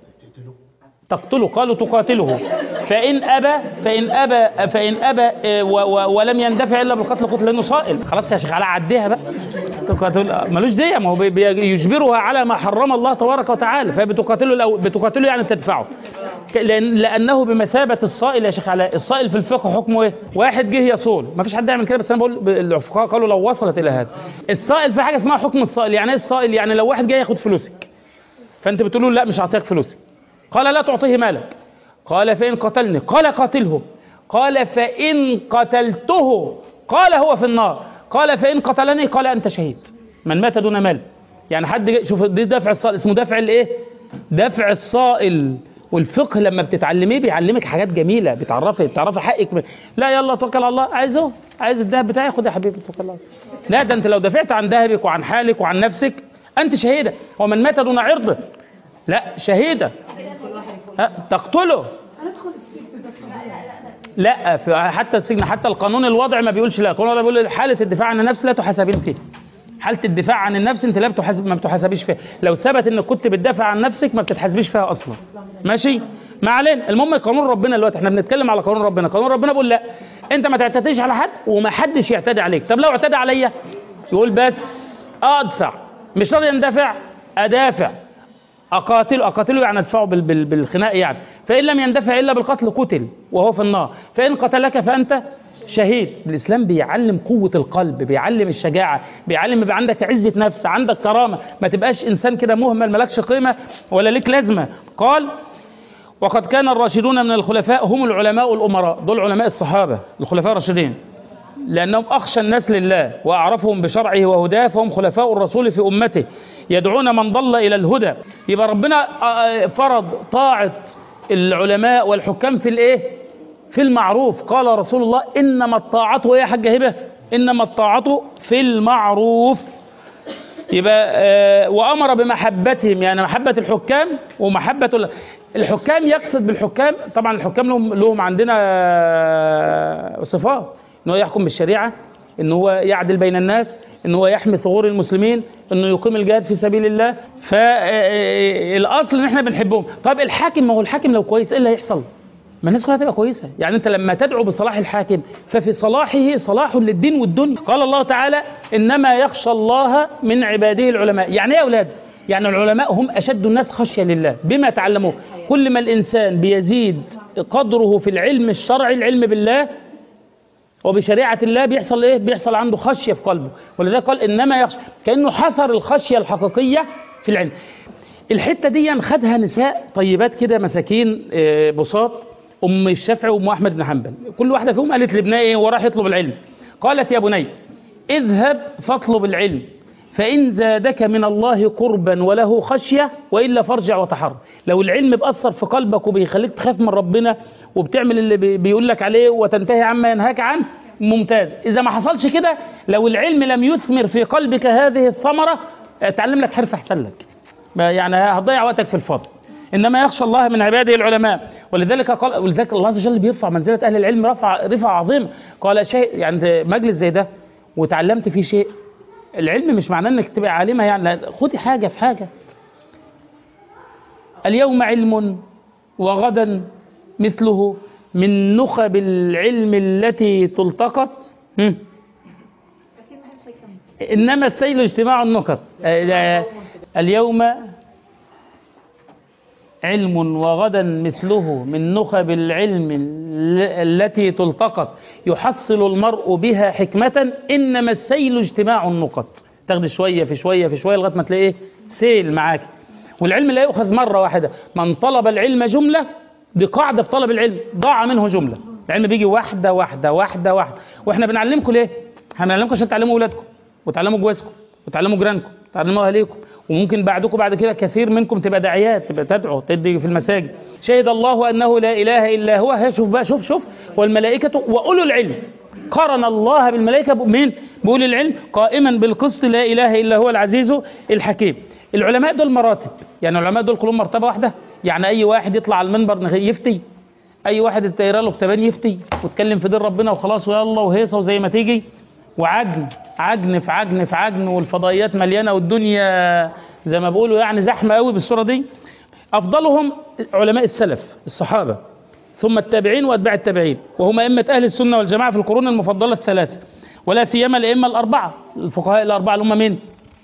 تقتله قالوا تقاتله فإن أبى فإن أبى فإن أبى آه، و- و- ولم يندفع إلا بالقتل قتل لأنه صائل خلاص يا شيخ علاء عديها بقى تقاتل ملوش دية ما هو بي- بي- يجبرها على ما حرم الله تبارك وتعالى فبتقاتله الأول بتقاتله يعني تدفعه ك- لأن لأنه بمثابة الصائل يا شيخ علاء الصائل في الفقه حكمه إيه؟ واحد جه يصول ما فيش حد يعمل كده بس أنا بقول ب- الفقهاء قالوا لو وصلت إلى هذا الصائل في حاجة اسمها حكم الصائل يعني إيه الصائل يعني لو واحد جاي ياخد فلوسك فأنت بتقول له لا مش هعطيك فلوسك قال لا تعطيه مالك قال فإن قتلني قال قاتله قال فإن قتلته قال هو في النار قال فإن قتلني قال أنت شهيد من مات دون مال يعني حد جاي- شوف دي دفع الصائل اسمه دفع الايه دفع الصائل والفقه لما بتتعلميه بيعلمك حاجات جميله بتعرفي بتعرفي حقك لا يلا توكل على الله عايزه عايز الذهب بتاعي خد يا حبيبي توكل على الله لا ده انت لو دافعت عن ذهبك وعن حالك وعن نفسك انت شهيده ومن مات دون عرضه لا شهيده ها، تقتله لا في حتى السجن حتى القانون الوضعي ما بيقولش لا القانون الوضعي بيقول حاله الدفاع عن النفس لا تحاسبين فيها حاله الدفاع عن النفس انت لا بتحاسب ما بتحاسبيش فيها لو ثبت انك كنت بتدافع عن نفسك ما بتتحاسبيش فيها اصلا ماشي ما علينا المهم قانون ربنا دلوقتي احنا بنتكلم على قانون ربنا قانون ربنا بيقول لا انت ما تعتديش على حد وما حدش يعتدي عليك طب لو اعتدى عليا يقول بس ادفع مش راضي اندفع ادافع اقاتله اقاتله يعني ادفعه بال- بال- بالخناق يعني فان لم يندفع الا بالقتل قتل وهو في النار فان قتلك فانت شهيد الاسلام بيعلم قوه القلب بيعلم الشجاعه بيعلم يبقى عندك عزه نفس عندك كرامه ما تبقاش انسان كده مهمل مالكش قيمه ولا ليك لازمه قال وقد كان الراشدون من الخلفاء هم العلماء الامراء دول علماء الصحابه الخلفاء الراشدين لأنهم أخشى الناس لله وأعرفهم بشرعه وهداه فهم خلفاء الرسول في أمته يدعون من ضل إلى الهدى يبقى ربنا آه، فرض طاعة العلماء والحكام في الإيه؟ في المعروف قال رسول الله إنما الطاعة إيه يا حاجة هبة؟ إنما الطاعة في المعروف يبقى آه، وامر بمحبتهم يعني محبه الحكام ومحبه ال- الحكام يقصد بالحكام طبعا الحكام لهم لهم عندنا آه، صفات ان هو يحكم بالشريعه ان هو يعدل بين الناس ان هو يحمي ثغور المسلمين انه يقيم الجهاد في سبيل الله فالاصل ان احنا بنحبهم طب الحاكم ما هو الحاكم لو كويس ايه اللي هيحصل ما الناس كلها تبقى كويسه يعني انت لما تدعو بصلاح الحاكم ففي صلاحه صلاح للدين والدنيا قال الله تعالى انما يخشى الله من عباده العلماء يعني ايه يا اولاد يعني العلماء هم اشد الناس خشيه لله بما تعلموه كل ما الانسان بيزيد قدره في العلم الشرعي العلم بالله وبشريعة الله بيحصل ايه؟ بيحصل عنده خشية في قلبه، ولذلك قال انما يخشى كأنه حصر الخشية الحقيقية في العلم. الحتة دي خدها نساء طيبات كده مساكين آه، بساط ام الشافعي وام احمد بن حنبل، كل واحدة فيهم قالت لابنها ايه وراح يطلب العلم. قالت يا بني اذهب فاطلب العلم فإن زادك من الله قربا وله خشية وإلا فارجع وتحر لو العلم بأثر في قلبك وبيخليك تخاف من ربنا وبتعمل اللي بي- بيقول لك عليه وتنتهي عما ينهاك عنه ممتاز إذا ما حصلش كده لو العلم لم يثمر في قلبك هذه الثمرة اتعلم لك حرفة أحسن لك ما يعني هتضيع وقتك في الفضل انما يخشى الله من عباده العلماء ولذلك قال ولذلك الله عز وجل بيرفع منزله اهل العلم رفع رفع عظيم قال شيء يعني مجلس زي ده وتعلمت فيه شيء العلم مش معناه انك تبقى عالمه يعني لا خدي حاجه في حاجه اليوم علم وغدا مثله من نخب العلم التي تلتقط هم. انما السيل اجتماع النكت آه، لا، اليوم علم وغدا مثله من نخب العلم ال- التي تلتقط يحصل المرء بها حكمة إنما السيل اجتماع النقط تاخد شوية في شوية في شوية لغاية ما تلاقي إيه؟ سيل معاك والعلم لا يؤخذ مرة واحدة من طلب العلم جملة دي قاعدة في طلب العلم ضاع منه جملة العلم بيجي واحدة واحدة واحدة واحدة وإحنا بنعلمكم ليه؟ احنا بنعلمكم عشان تعلموا أولادكم وتعلموا جوازكم وتعلموا جيرانكم وتعلموا أهاليكم وممكن بعدكم بعد كده كثير منكم تبقى داعيات تبقى تدعو تدي في المساجد شهد الله أنه لا إله إلا هو ها شوف بقى شوف شوف والملائكة وأولو العلم قرن الله بالملائكة مين بأولي العلم قائما بالقسط لا إله إلا هو العزيز الحكيم العلماء دول مراتب يعني العلماء دول كلهم مرتبة واحدة يعني أي واحد يطلع على المنبر نغ- يفتي أي واحد يتقرا له كتابين يفتي ويتكلم في دين ربنا وخلاص ويلا وهيصة وزي ما تيجي وعجن عجن في عجن في عجن والفضائيات مليانة والدنيا زي ما بيقولوا يعني زحمة قوي بالصورة دي أفضلهم علماء السلف الصحابة ثم التابعين وأتباع التابعين وهم أئمة أهل السنة والجماعة في القرون المفضلة الثلاثة ولا سيما الأئمة الأربعة الفقهاء الأربعة اللي هم مين؟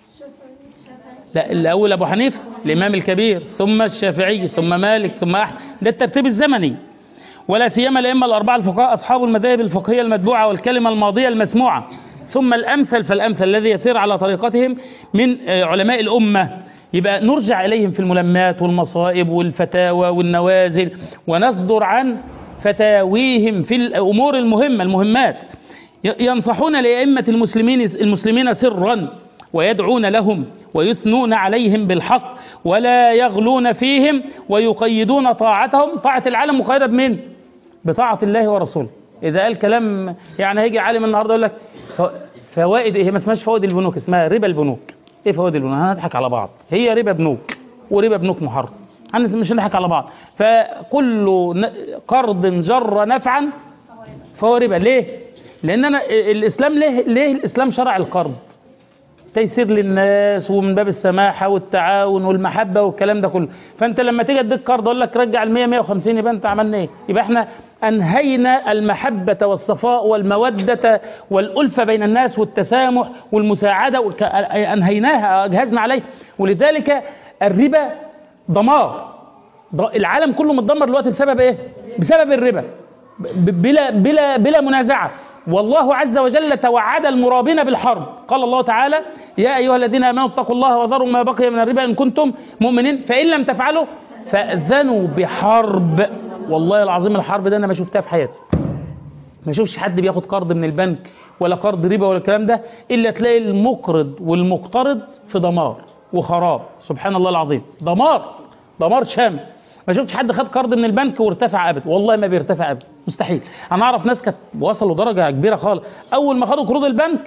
لا الأول أبو حنيفة الإمام الكبير ثم الشافعي ثم مالك ثم أحمد ده الترتيب الزمني ولا سيما الأئمة الأربعة الفقهاء أصحاب المذاهب الفقهية المتبوعة والكلمة الماضية المسموعة ثم الأمثل فالأمثل الذي يسير على طريقتهم من آه، علماء الأمة يبقى نرجع إليهم في الملمات والمصائب والفتاوى والنوازل ونصدر عن فتاويهم في الأمور المهمة المهمات ي- ينصحون لأئمة المسلمين المسلمين سرا ويدعون لهم ويثنون عليهم بالحق ولا يغلون فيهم ويقيدون طاعتهم طاعة العالم مقيدة بمين؟ بطاعة الله ورسوله إذا قال كلام يعني هيجي عالم النهارده يقول لك ف- فوائد إيه؟ هي ما اسمهاش فوائد البنوك اسمها ربا البنوك إيه فوائد البنوك؟ هنضحك على بعض هي ربا بنوك وربا بنوك محرم هنس- مش هنضحك على بعض فكل ن- قرض جر نفعا فهو ربا ليه؟ لأن أنا الإسلام ليه ليه الإسلام شرع القرض؟ تيسير للناس ومن باب السماحه والتعاون والمحبه والكلام ده كله فانت لما تيجي تديك قرض اقول لك رجع ال 100 150 يبقى انت عملنا ايه يبقى احنا انهينا المحبه والصفاء والموده والالفه بين الناس والتسامح والمساعده والك... انهيناها اجهزنا عليه ولذلك الربا دمار ض- العالم كله متدمر دلوقتي بسبب ايه بسبب الربا ب- بلا بلا بلا منازعه والله عز وجل توعد المرابين بالحرب قال الله تعالى يا ايها الذين امنوا اتقوا الله وذروا ما بقي من الربا ان كنتم مؤمنين فان لم تفعلوا فاذنوا بحرب والله العظيم الحرب ده انا ما شفتها في حياتي ما اشوفش حد بياخد قرض من البنك ولا قرض ربا ولا الكلام ده الا تلاقي المقرض والمقترض في دمار وخراب سبحان الله العظيم دمار دمار شامل ما شفتش حد خد قرض من البنك وارتفع ابدا والله ما بيرتفع ابدا مستحيل انا اعرف ناس كانت وصلوا درجه كبيره خالص اول ما خدوا قروض البنك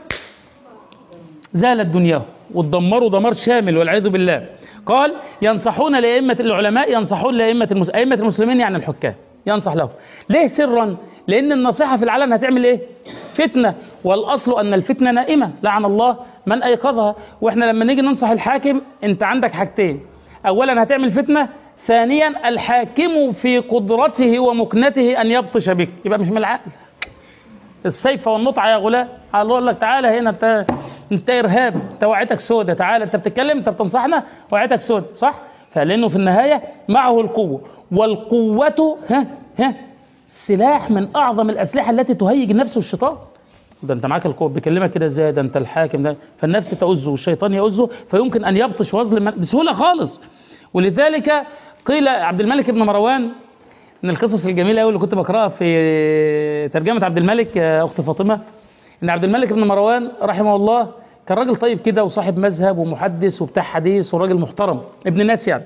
زالت دنياهم واتدمروا دمار شامل والعياذ بالله قال ينصحون لأئمة العلماء ينصحون لأئمة المس... أئمة المسلمين يعني الحكام ينصح لهم ليه سرا لأن النصيحة في العلن هتعمل إيه فتنة والأصل أن الفتنة نائمة لعن الله من أيقظها وإحنا لما نيجي ننصح الحاكم أنت عندك حاجتين أولا هتعمل فتنة ثانيا الحاكم في قدرته ومكنته أن يبطش بك يبقى مش من العقل السيف والنطع يا غلام قال لك تعالى هنا انت انت ارهاب انت وعيتك سودة تعالى انت بتتكلم انت بتنصحنا وعيتك سودة صح فلانه في النهايه معه القوه والقوه ها ها سلاح من اعظم الاسلحه التي تهيج النفس والشيطان ده انت معاك القوه بيكلمك كده ازاي ده انت الحاكم ده فالنفس تؤزه والشيطان يؤزه فيمكن ان يبطش وظلم من- بسهوله خالص ولذلك قيل عبد الملك بن مروان من القصص الجميله قوي اللي كنت بقراها في ترجمه عبد الملك يا اخت فاطمه ان عبد الملك بن مروان رحمه الله كان راجل طيب كده وصاحب مذهب ومحدث وبتاع حديث وراجل محترم ابن ناس يعني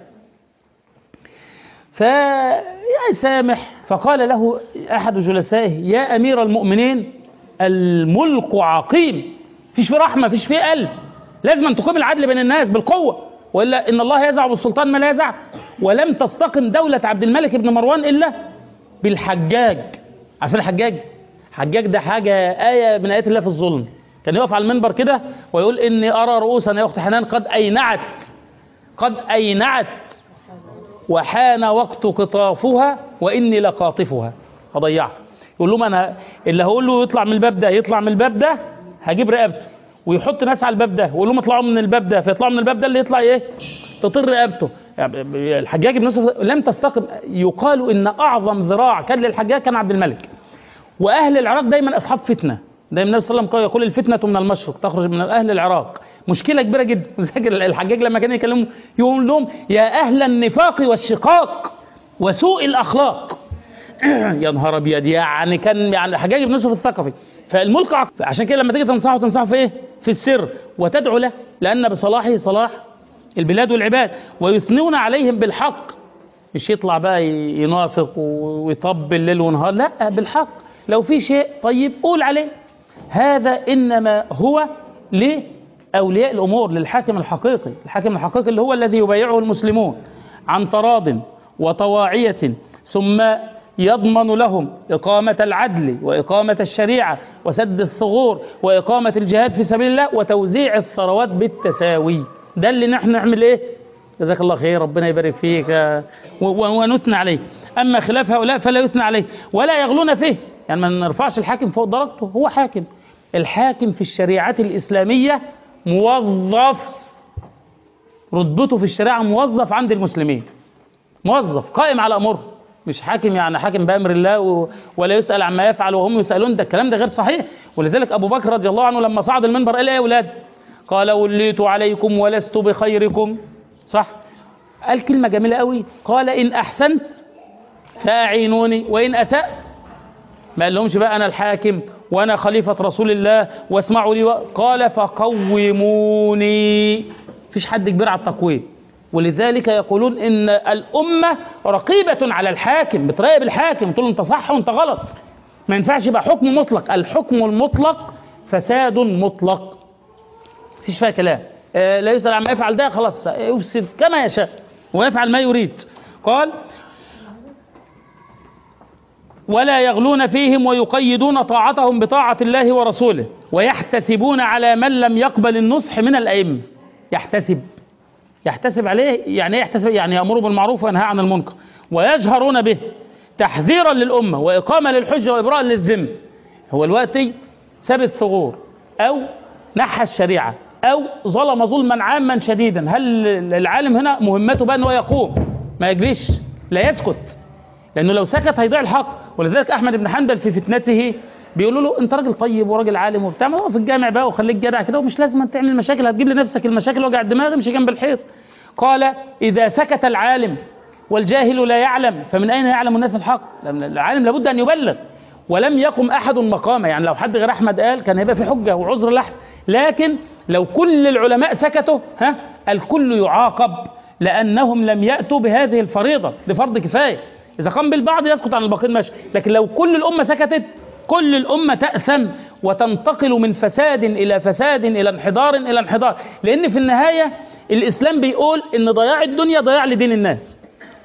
ف يا سامح فقال له احد جلسائه يا امير المؤمنين الملك عقيم فيش فيه رحمه فيش فيه قلب لازم أن تقيم العدل بين الناس بالقوه والا ان الله يزع بالسلطان ما لا يزع ولم تستقم دوله عبد الملك بن مروان الا بالحجاج عارفين الحجاج حجاج ده حاجه ايه من ايات الله في الظلم كان يقف على المنبر كده ويقول اني ارى رؤوسا يا اخت حنان قد اينعت قد اينعت وحان وقت قطافها واني لقاطفها هضيعها يقول لهم انا اللي هقول له يطلع من الباب ده يطلع من الباب ده هجيب رقبته ويحط ناس على الباب ده ويقول لهم اطلعوا من الباب ده فيطلعوا من الباب ده اللي يطلع ايه تطر رقبته يعني الحجاج بن يوسف لم تستقم يقال ان اعظم ذراع كان للحجاج كان عبد الملك واهل العراق دايما اصحاب فتنه دايما النبي صلى الله عليه وسلم يقول الفتنه من المشرق تخرج من اهل العراق مشكله كبيره جدا وذلك الحجاج لما كان يكلمهم يقول لهم يا اهل النفاق والشقاق وسوء الاخلاق يا نهار ابيض يعني كان يعني الحجاج بن يوسف الثقفي فالملك عق- عشان كده لما تيجي تنصحه تنصحه في ايه؟ في السر وتدعو له لان بصلاحه صلاح البلاد والعباد ويثنون عليهم بالحق مش يطلع بقى ي- ينافق و- ويطبل ليل ونهار لا بالحق لو في شيء طيب قول عليه هذا انما هو لاولياء الامور للحاكم الحقيقي الحاكم الحقيقي اللي هو الذي يبايعه المسلمون عن تراض وطواعيه ثم يضمن لهم إقامة العدل وإقامة الشريعة وسد الثغور وإقامة الجهاد في سبيل الله وتوزيع الثروات بالتساوي ده اللي نحن نعمل إيه جزاك الله خير ربنا يبارك فيك آه، و- و- ونثنى عليه أما خلاف هؤلاء فلا يثنى عليه ولا يغلون فيه يعني ما نرفعش الحاكم فوق درجته هو حاكم الحاكم في الشريعة الإسلامية موظف رتبته في الشريعة موظف عند المسلمين موظف قائم على امره مش حاكم يعني حاكم بامر الله و... ولا يسال عما يفعل وهم يسالون ده الكلام ده غير صحيح ولذلك ابو بكر رضي الله عنه لما صعد المنبر قال ايه يا اولاد قال وليت عليكم ولست بخيركم صح قال كلمه جميله قوي قال ان احسنت فاعينوني وان اسات ما قال لهمش بقى انا الحاكم وانا خليفه رسول الله واسمعوا لي و... قال فقوموني مفيش حد كبير على التقويم ولذلك يقولون ان الامه رقيبه على الحاكم بتراقب الحاكم تقول له انت صح وانت غلط ما ينفعش يبقى حكم مطلق الحكم المطلق فساد مطلق مفيش فيها كلام آه، لا يسأل عما يفعل ده خلاص يفسد كما يشاء ويفعل ما يريد قال ولا يغلون فيهم ويقيدون طاعتهم بطاعة الله ورسوله ويحتسبون على من لم يقبل النصح من الأئمة يحتسب يحتسب عليه يعني ايه يحتسب يعني يأمر بالمعروف وينهى عن المنكر ويجهرون به تحذيرا للأمة وإقامة للحجة وإبراء للذم هو الوقت ساب الثغور أو نحى الشريعة أو ظلم ظلما عاما شديدا هل العالم هنا مهمته بقى أنه يقوم ما يجريش لا يسكت لأنه لو سكت هيضيع الحق ولذلك أحمد بن حنبل في فتنته بيقولوا له أنت راجل طيب وراجل عالم وبتاع ما هو في الجامع بقى وخليك جدع كده ومش لازم أن تعمل مشاكل هتجيب لنفسك المشاكل وجع الدماغ امشي جنب الحيط قال إذا سكت العالم والجاهل لا يعلم فمن أين يعلم الناس الحق لأن العالم لابد أن يبلغ ولم يقم أحد مقامه يعني لو حد غير أحمد قال كان هيبقى في حجة وعذر لحم لكن لو كل العلماء سكتوا ها الكل يعاقب لأنهم لم يأتوا بهذه الفريضة لفرض كفاية إذا قام بالبعض يسقط عن الباقين ماشي لكن لو كل الأمة سكتت كل الأمة تأثم وتنتقل من فساد إلى فساد إلى انحدار إلى انحدار لأن في النهاية الإسلام بيقول إن ضياع الدنيا ضياع لدين الناس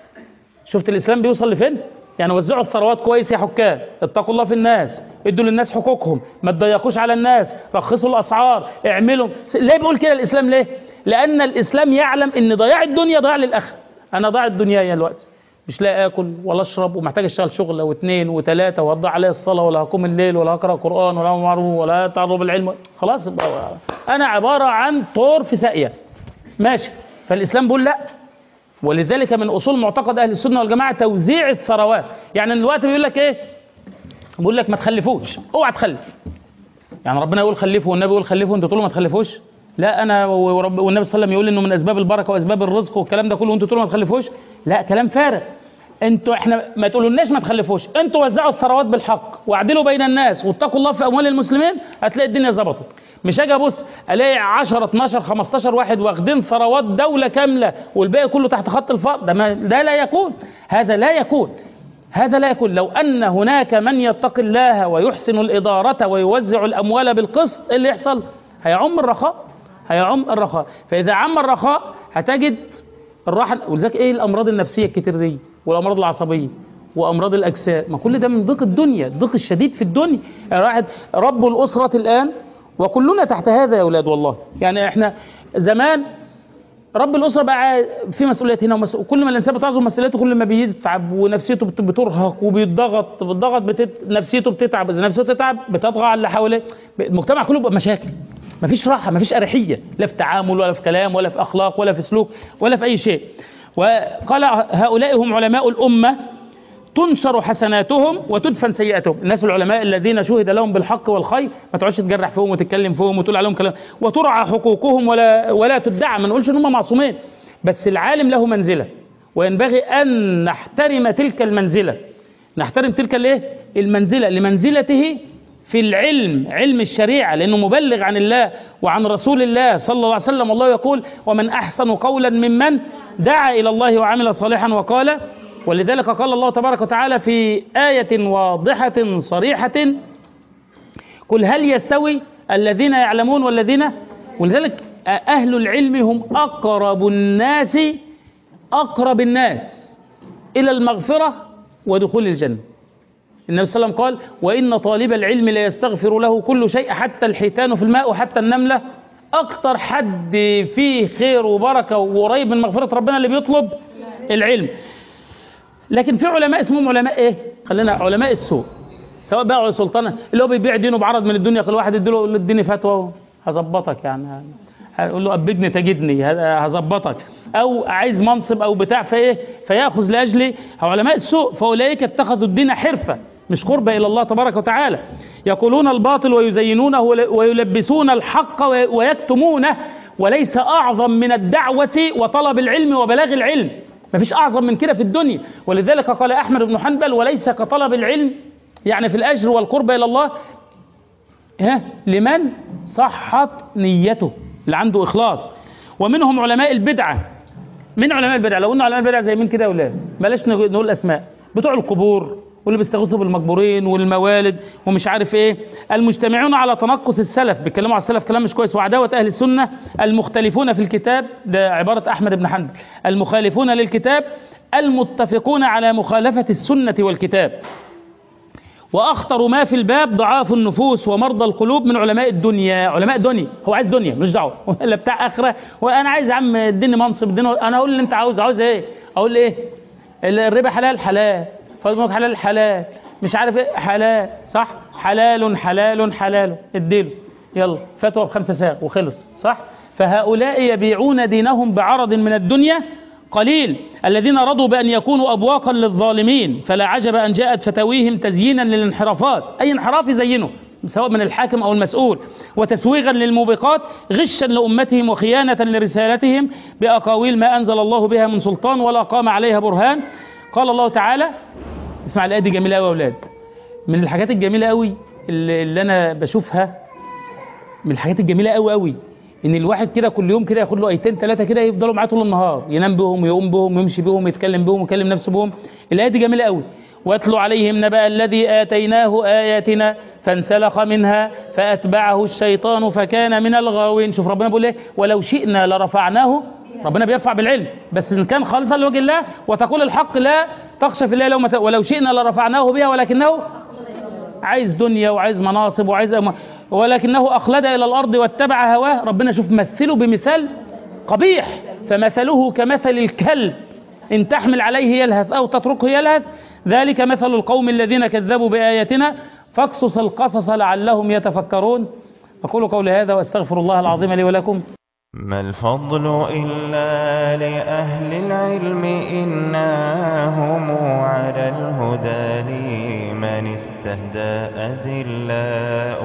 شفت الإسلام بيوصل لفين؟ يعني وزعوا الثروات كويس يا حكام اتقوا الله في الناس ادوا للناس حقوقهم ما تضيقوش على الناس رخصوا الأسعار اعملوا ليه بيقول كده الإسلام ليه؟ لأن الإسلام يعلم إن ضياع الدنيا ضياع للآخرة أنا ضاع الدنيا يا الوقت مش لاقي اكل ولا اشرب ومحتاج اشتغل شغله واثنين وثلاثه وهضيع عليا الصلاه ولا هقوم الليل ولا هقرا قران ولا أعمل معروف ولا تعرض بالعلم خلاص بقى انا عباره عن طور في ساقيه ماشي فالاسلام بيقول لا ولذلك من اصول معتقد اهل السنه والجماعه توزيع الثروات يعني الوقت بيقول لك ايه بيقول لك ما تخلفوش اوعى تخلف يعني ربنا يقول خلفوا والنبي يقول خلفوا انتوا تقولوا ما تخلفوش لا انا ورب والنبي صلى الله عليه وسلم يقول انه من اسباب البركه واسباب الرزق والكلام ده كله وانتوا تقولوا ما تخلفوش لا كلام فارغ انتوا احنا ما تقولولناش ما تخلفوش انتوا وزعوا الثروات بالحق واعدلوا بين الناس واتقوا الله في اموال المسلمين هتلاقي الدنيا ظبطت مش اجي ابص الاقي 10 12 15 واحد واخدين ثروات دوله كامله والباقي كله تحت خط الفقر ده ما ده لا يكون هذا لا يكون هذا لا يكون لو ان هناك من يتقي الله ويحسن الاداره ويوزع الاموال بالقسط ايه اللي يحصل هيعم الرخاء هيعم الرخاء فاذا عم الرخاء هتجد الراحه ولذلك ايه الامراض النفسيه الكتير دي والامراض العصبيه وامراض الاجساد ما كل ده من ضيق الدنيا الضيق الشديد في الدنيا يعني واحد رب الاسره الان وكلنا تحت هذا يا أولاد والله يعني احنا زمان رب الأسرة بقى في مسؤوليات هنا ومسؤول كل ما الإنسان بتعظم مسؤوليته كل ما بيتعب ونفسيته بت- بترهق وبيتضغط بالضغط بتت... نفسيته بتتعب إذا نفسيته بتتعب بتطغى على اللي حواليه المجتمع كله بقى مشاكل مفيش راحة مفيش أريحية لا في تعامل ولا في كلام ولا في أخلاق ولا في سلوك ولا في أي شيء وقال هؤلاء هم علماء الأمة تنشر حسناتهم وتدفن سيئاتهم الناس العلماء الذين شهد لهم بالحق والخير ما تقعدش تجرح فيهم وتتكلم فيهم وتقول عليهم كلام وترعى حقوقهم ولا ولا تدعى ما نقولش ان هم معصومين بس العالم له منزله وينبغي ان نحترم تلك المنزله نحترم تلك الايه المنزله لمنزلته في العلم علم الشريعه لانه مبلغ عن الله وعن رسول الله صلى الله عليه وسلم الله يقول ومن احسن قولا ممن دعا الى الله وعمل صالحا وقال ولذلك قال الله تبارك وتعالى في آية واضحة صريحة قل هل يستوي الذين يعلمون والذين ولذلك أهل العلم هم أقرب الناس أقرب الناس إلى المغفرة ودخول الجنة النبي صلى الله عليه وسلم قال وإن طالب العلم لا يستغفر له كل شيء حتى الحيتان في الماء وحتى النملة أكتر حد فيه خير وبركة وقريب من مغفرة ربنا اللي بيطلب العلم لكن في علماء اسمهم علماء ايه خلينا علماء السوء سواء بقى على سلطنه اللي هو بيبيع دينه بعرض من الدنيا كل واحد يديله يقول له اديني فتوى هظبطك يعني هقول له ابجني تجدني ه- هظبطك او عايز منصب او بتاع فايه فياخذ لاجل علماء السوء فاولئك اتخذوا الدين حرفه مش قربة إلى الله تبارك وتعالى يقولون الباطل ويزينونه ويلبسون الحق وي- ويكتمونه وليس أعظم من الدعوة وطلب العلم وبلاغ العلم مفيش أعظم من كده في الدنيا ولذلك قال أحمد بن حنبل وليس كطلب العلم يعني في الأجر والقرب إلى الله ها لمن صحت نيته اللي عنده إخلاص ومنهم علماء البدعة من علماء البدع لو قلنا علماء البدع زي مين كده يا اولاد بلاش نقول نقول اسماء بتوع القبور واللي بيستغيثوا بالمقبورين والموالد ومش عارف ايه المجتمعون على تنقص السلف بيتكلموا على السلف كلام مش كويس وعداوه اهل السنه المختلفون في الكتاب ده عباره احمد بن حنبل المخالفون للكتاب المتفقون على مخالفه السنه والكتاب واخطر ما في الباب ضعاف النفوس ومرضى القلوب من علماء الدنيا علماء دنيا هو عايز دنيا مش دعوه ولا بتاع اخره وانا عايز يا عم اديني منصب اديني انا اقول اللي انت عاوز عاوز ايه اقول ايه الربا حلال حلال فاضل حلال حلال مش عارف ايه حلال صح حلال حلال حلال اديله يلا فتوى بخمسة ساق وخلص صح فهؤلاء يبيعون دينهم بعرض من الدنيا قليل الذين رضوا بأن يكونوا أبواقا للظالمين فلا عجب أن جاءت فتاويهم تزيينا للانحرافات أي انحراف يزينه سواء من الحاكم أو المسؤول وتسويغا للموبقات غشا لأمتهم وخيانة لرسالتهم بأقاويل ما أنزل الله بها من سلطان ولا قام عليها برهان قال الله تعالى اسمع الآية دي جميلة أوي يا أولاد من الحاجات الجميلة أوي اللي, اللي أنا بشوفها من الحاجات الجميلة أوي أوي ان الواحد كده كل يوم كده ياخد له ايتين ثلاثه كده يفضلوا معاه طول النهار ينام بهم يقوم بهم يمشي بهم يتكلم بهم يكلم نفسه بهم الايه دي جميله قوي واتلو عليهم نبأ الذي آتيناه آياتنا فانسلخ منها فأتبعه الشيطان فكان من الغاوين شوف ربنا بيقول ايه ولو شئنا لرفعناه ربنا بيرفع بالعلم بس ان كان خالصا لوجه الله وتقول الحق لا تخشى في الله لومة ولو شئنا لرفعناه بها ولكنه عايز دنيا وعايز مناصب وعايز أم... ولكنه أخلد إلى الأرض واتبع هواه ربنا شوف مثله بمثال قبيح فمثله كمثل الكلب إن تحمل عليه يلهث أو تتركه يلهث ذلك مثل القوم الذين كذبوا بآياتنا فاقصص القصص لعلهم يتفكرون أقول قولي هذا وأستغفر الله العظيم لي ولكم ما الفضل إلا لأهل العلم إنا هم على الهدى لمن استهدى أدلاء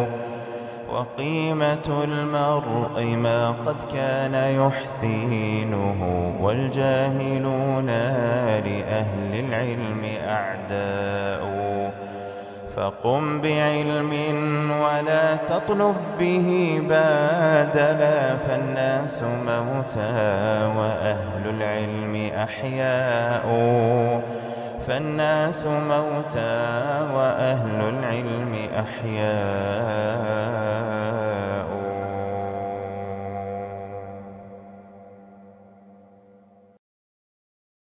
وقيمة المرء ما قد كان يحسينه والجاهلون لأهل العلم أعداء فقم بعلم ولا تطلب به بادلا فالناس موتى وأهل العلم أحياء فالناس موتى وأهل العلم أحياء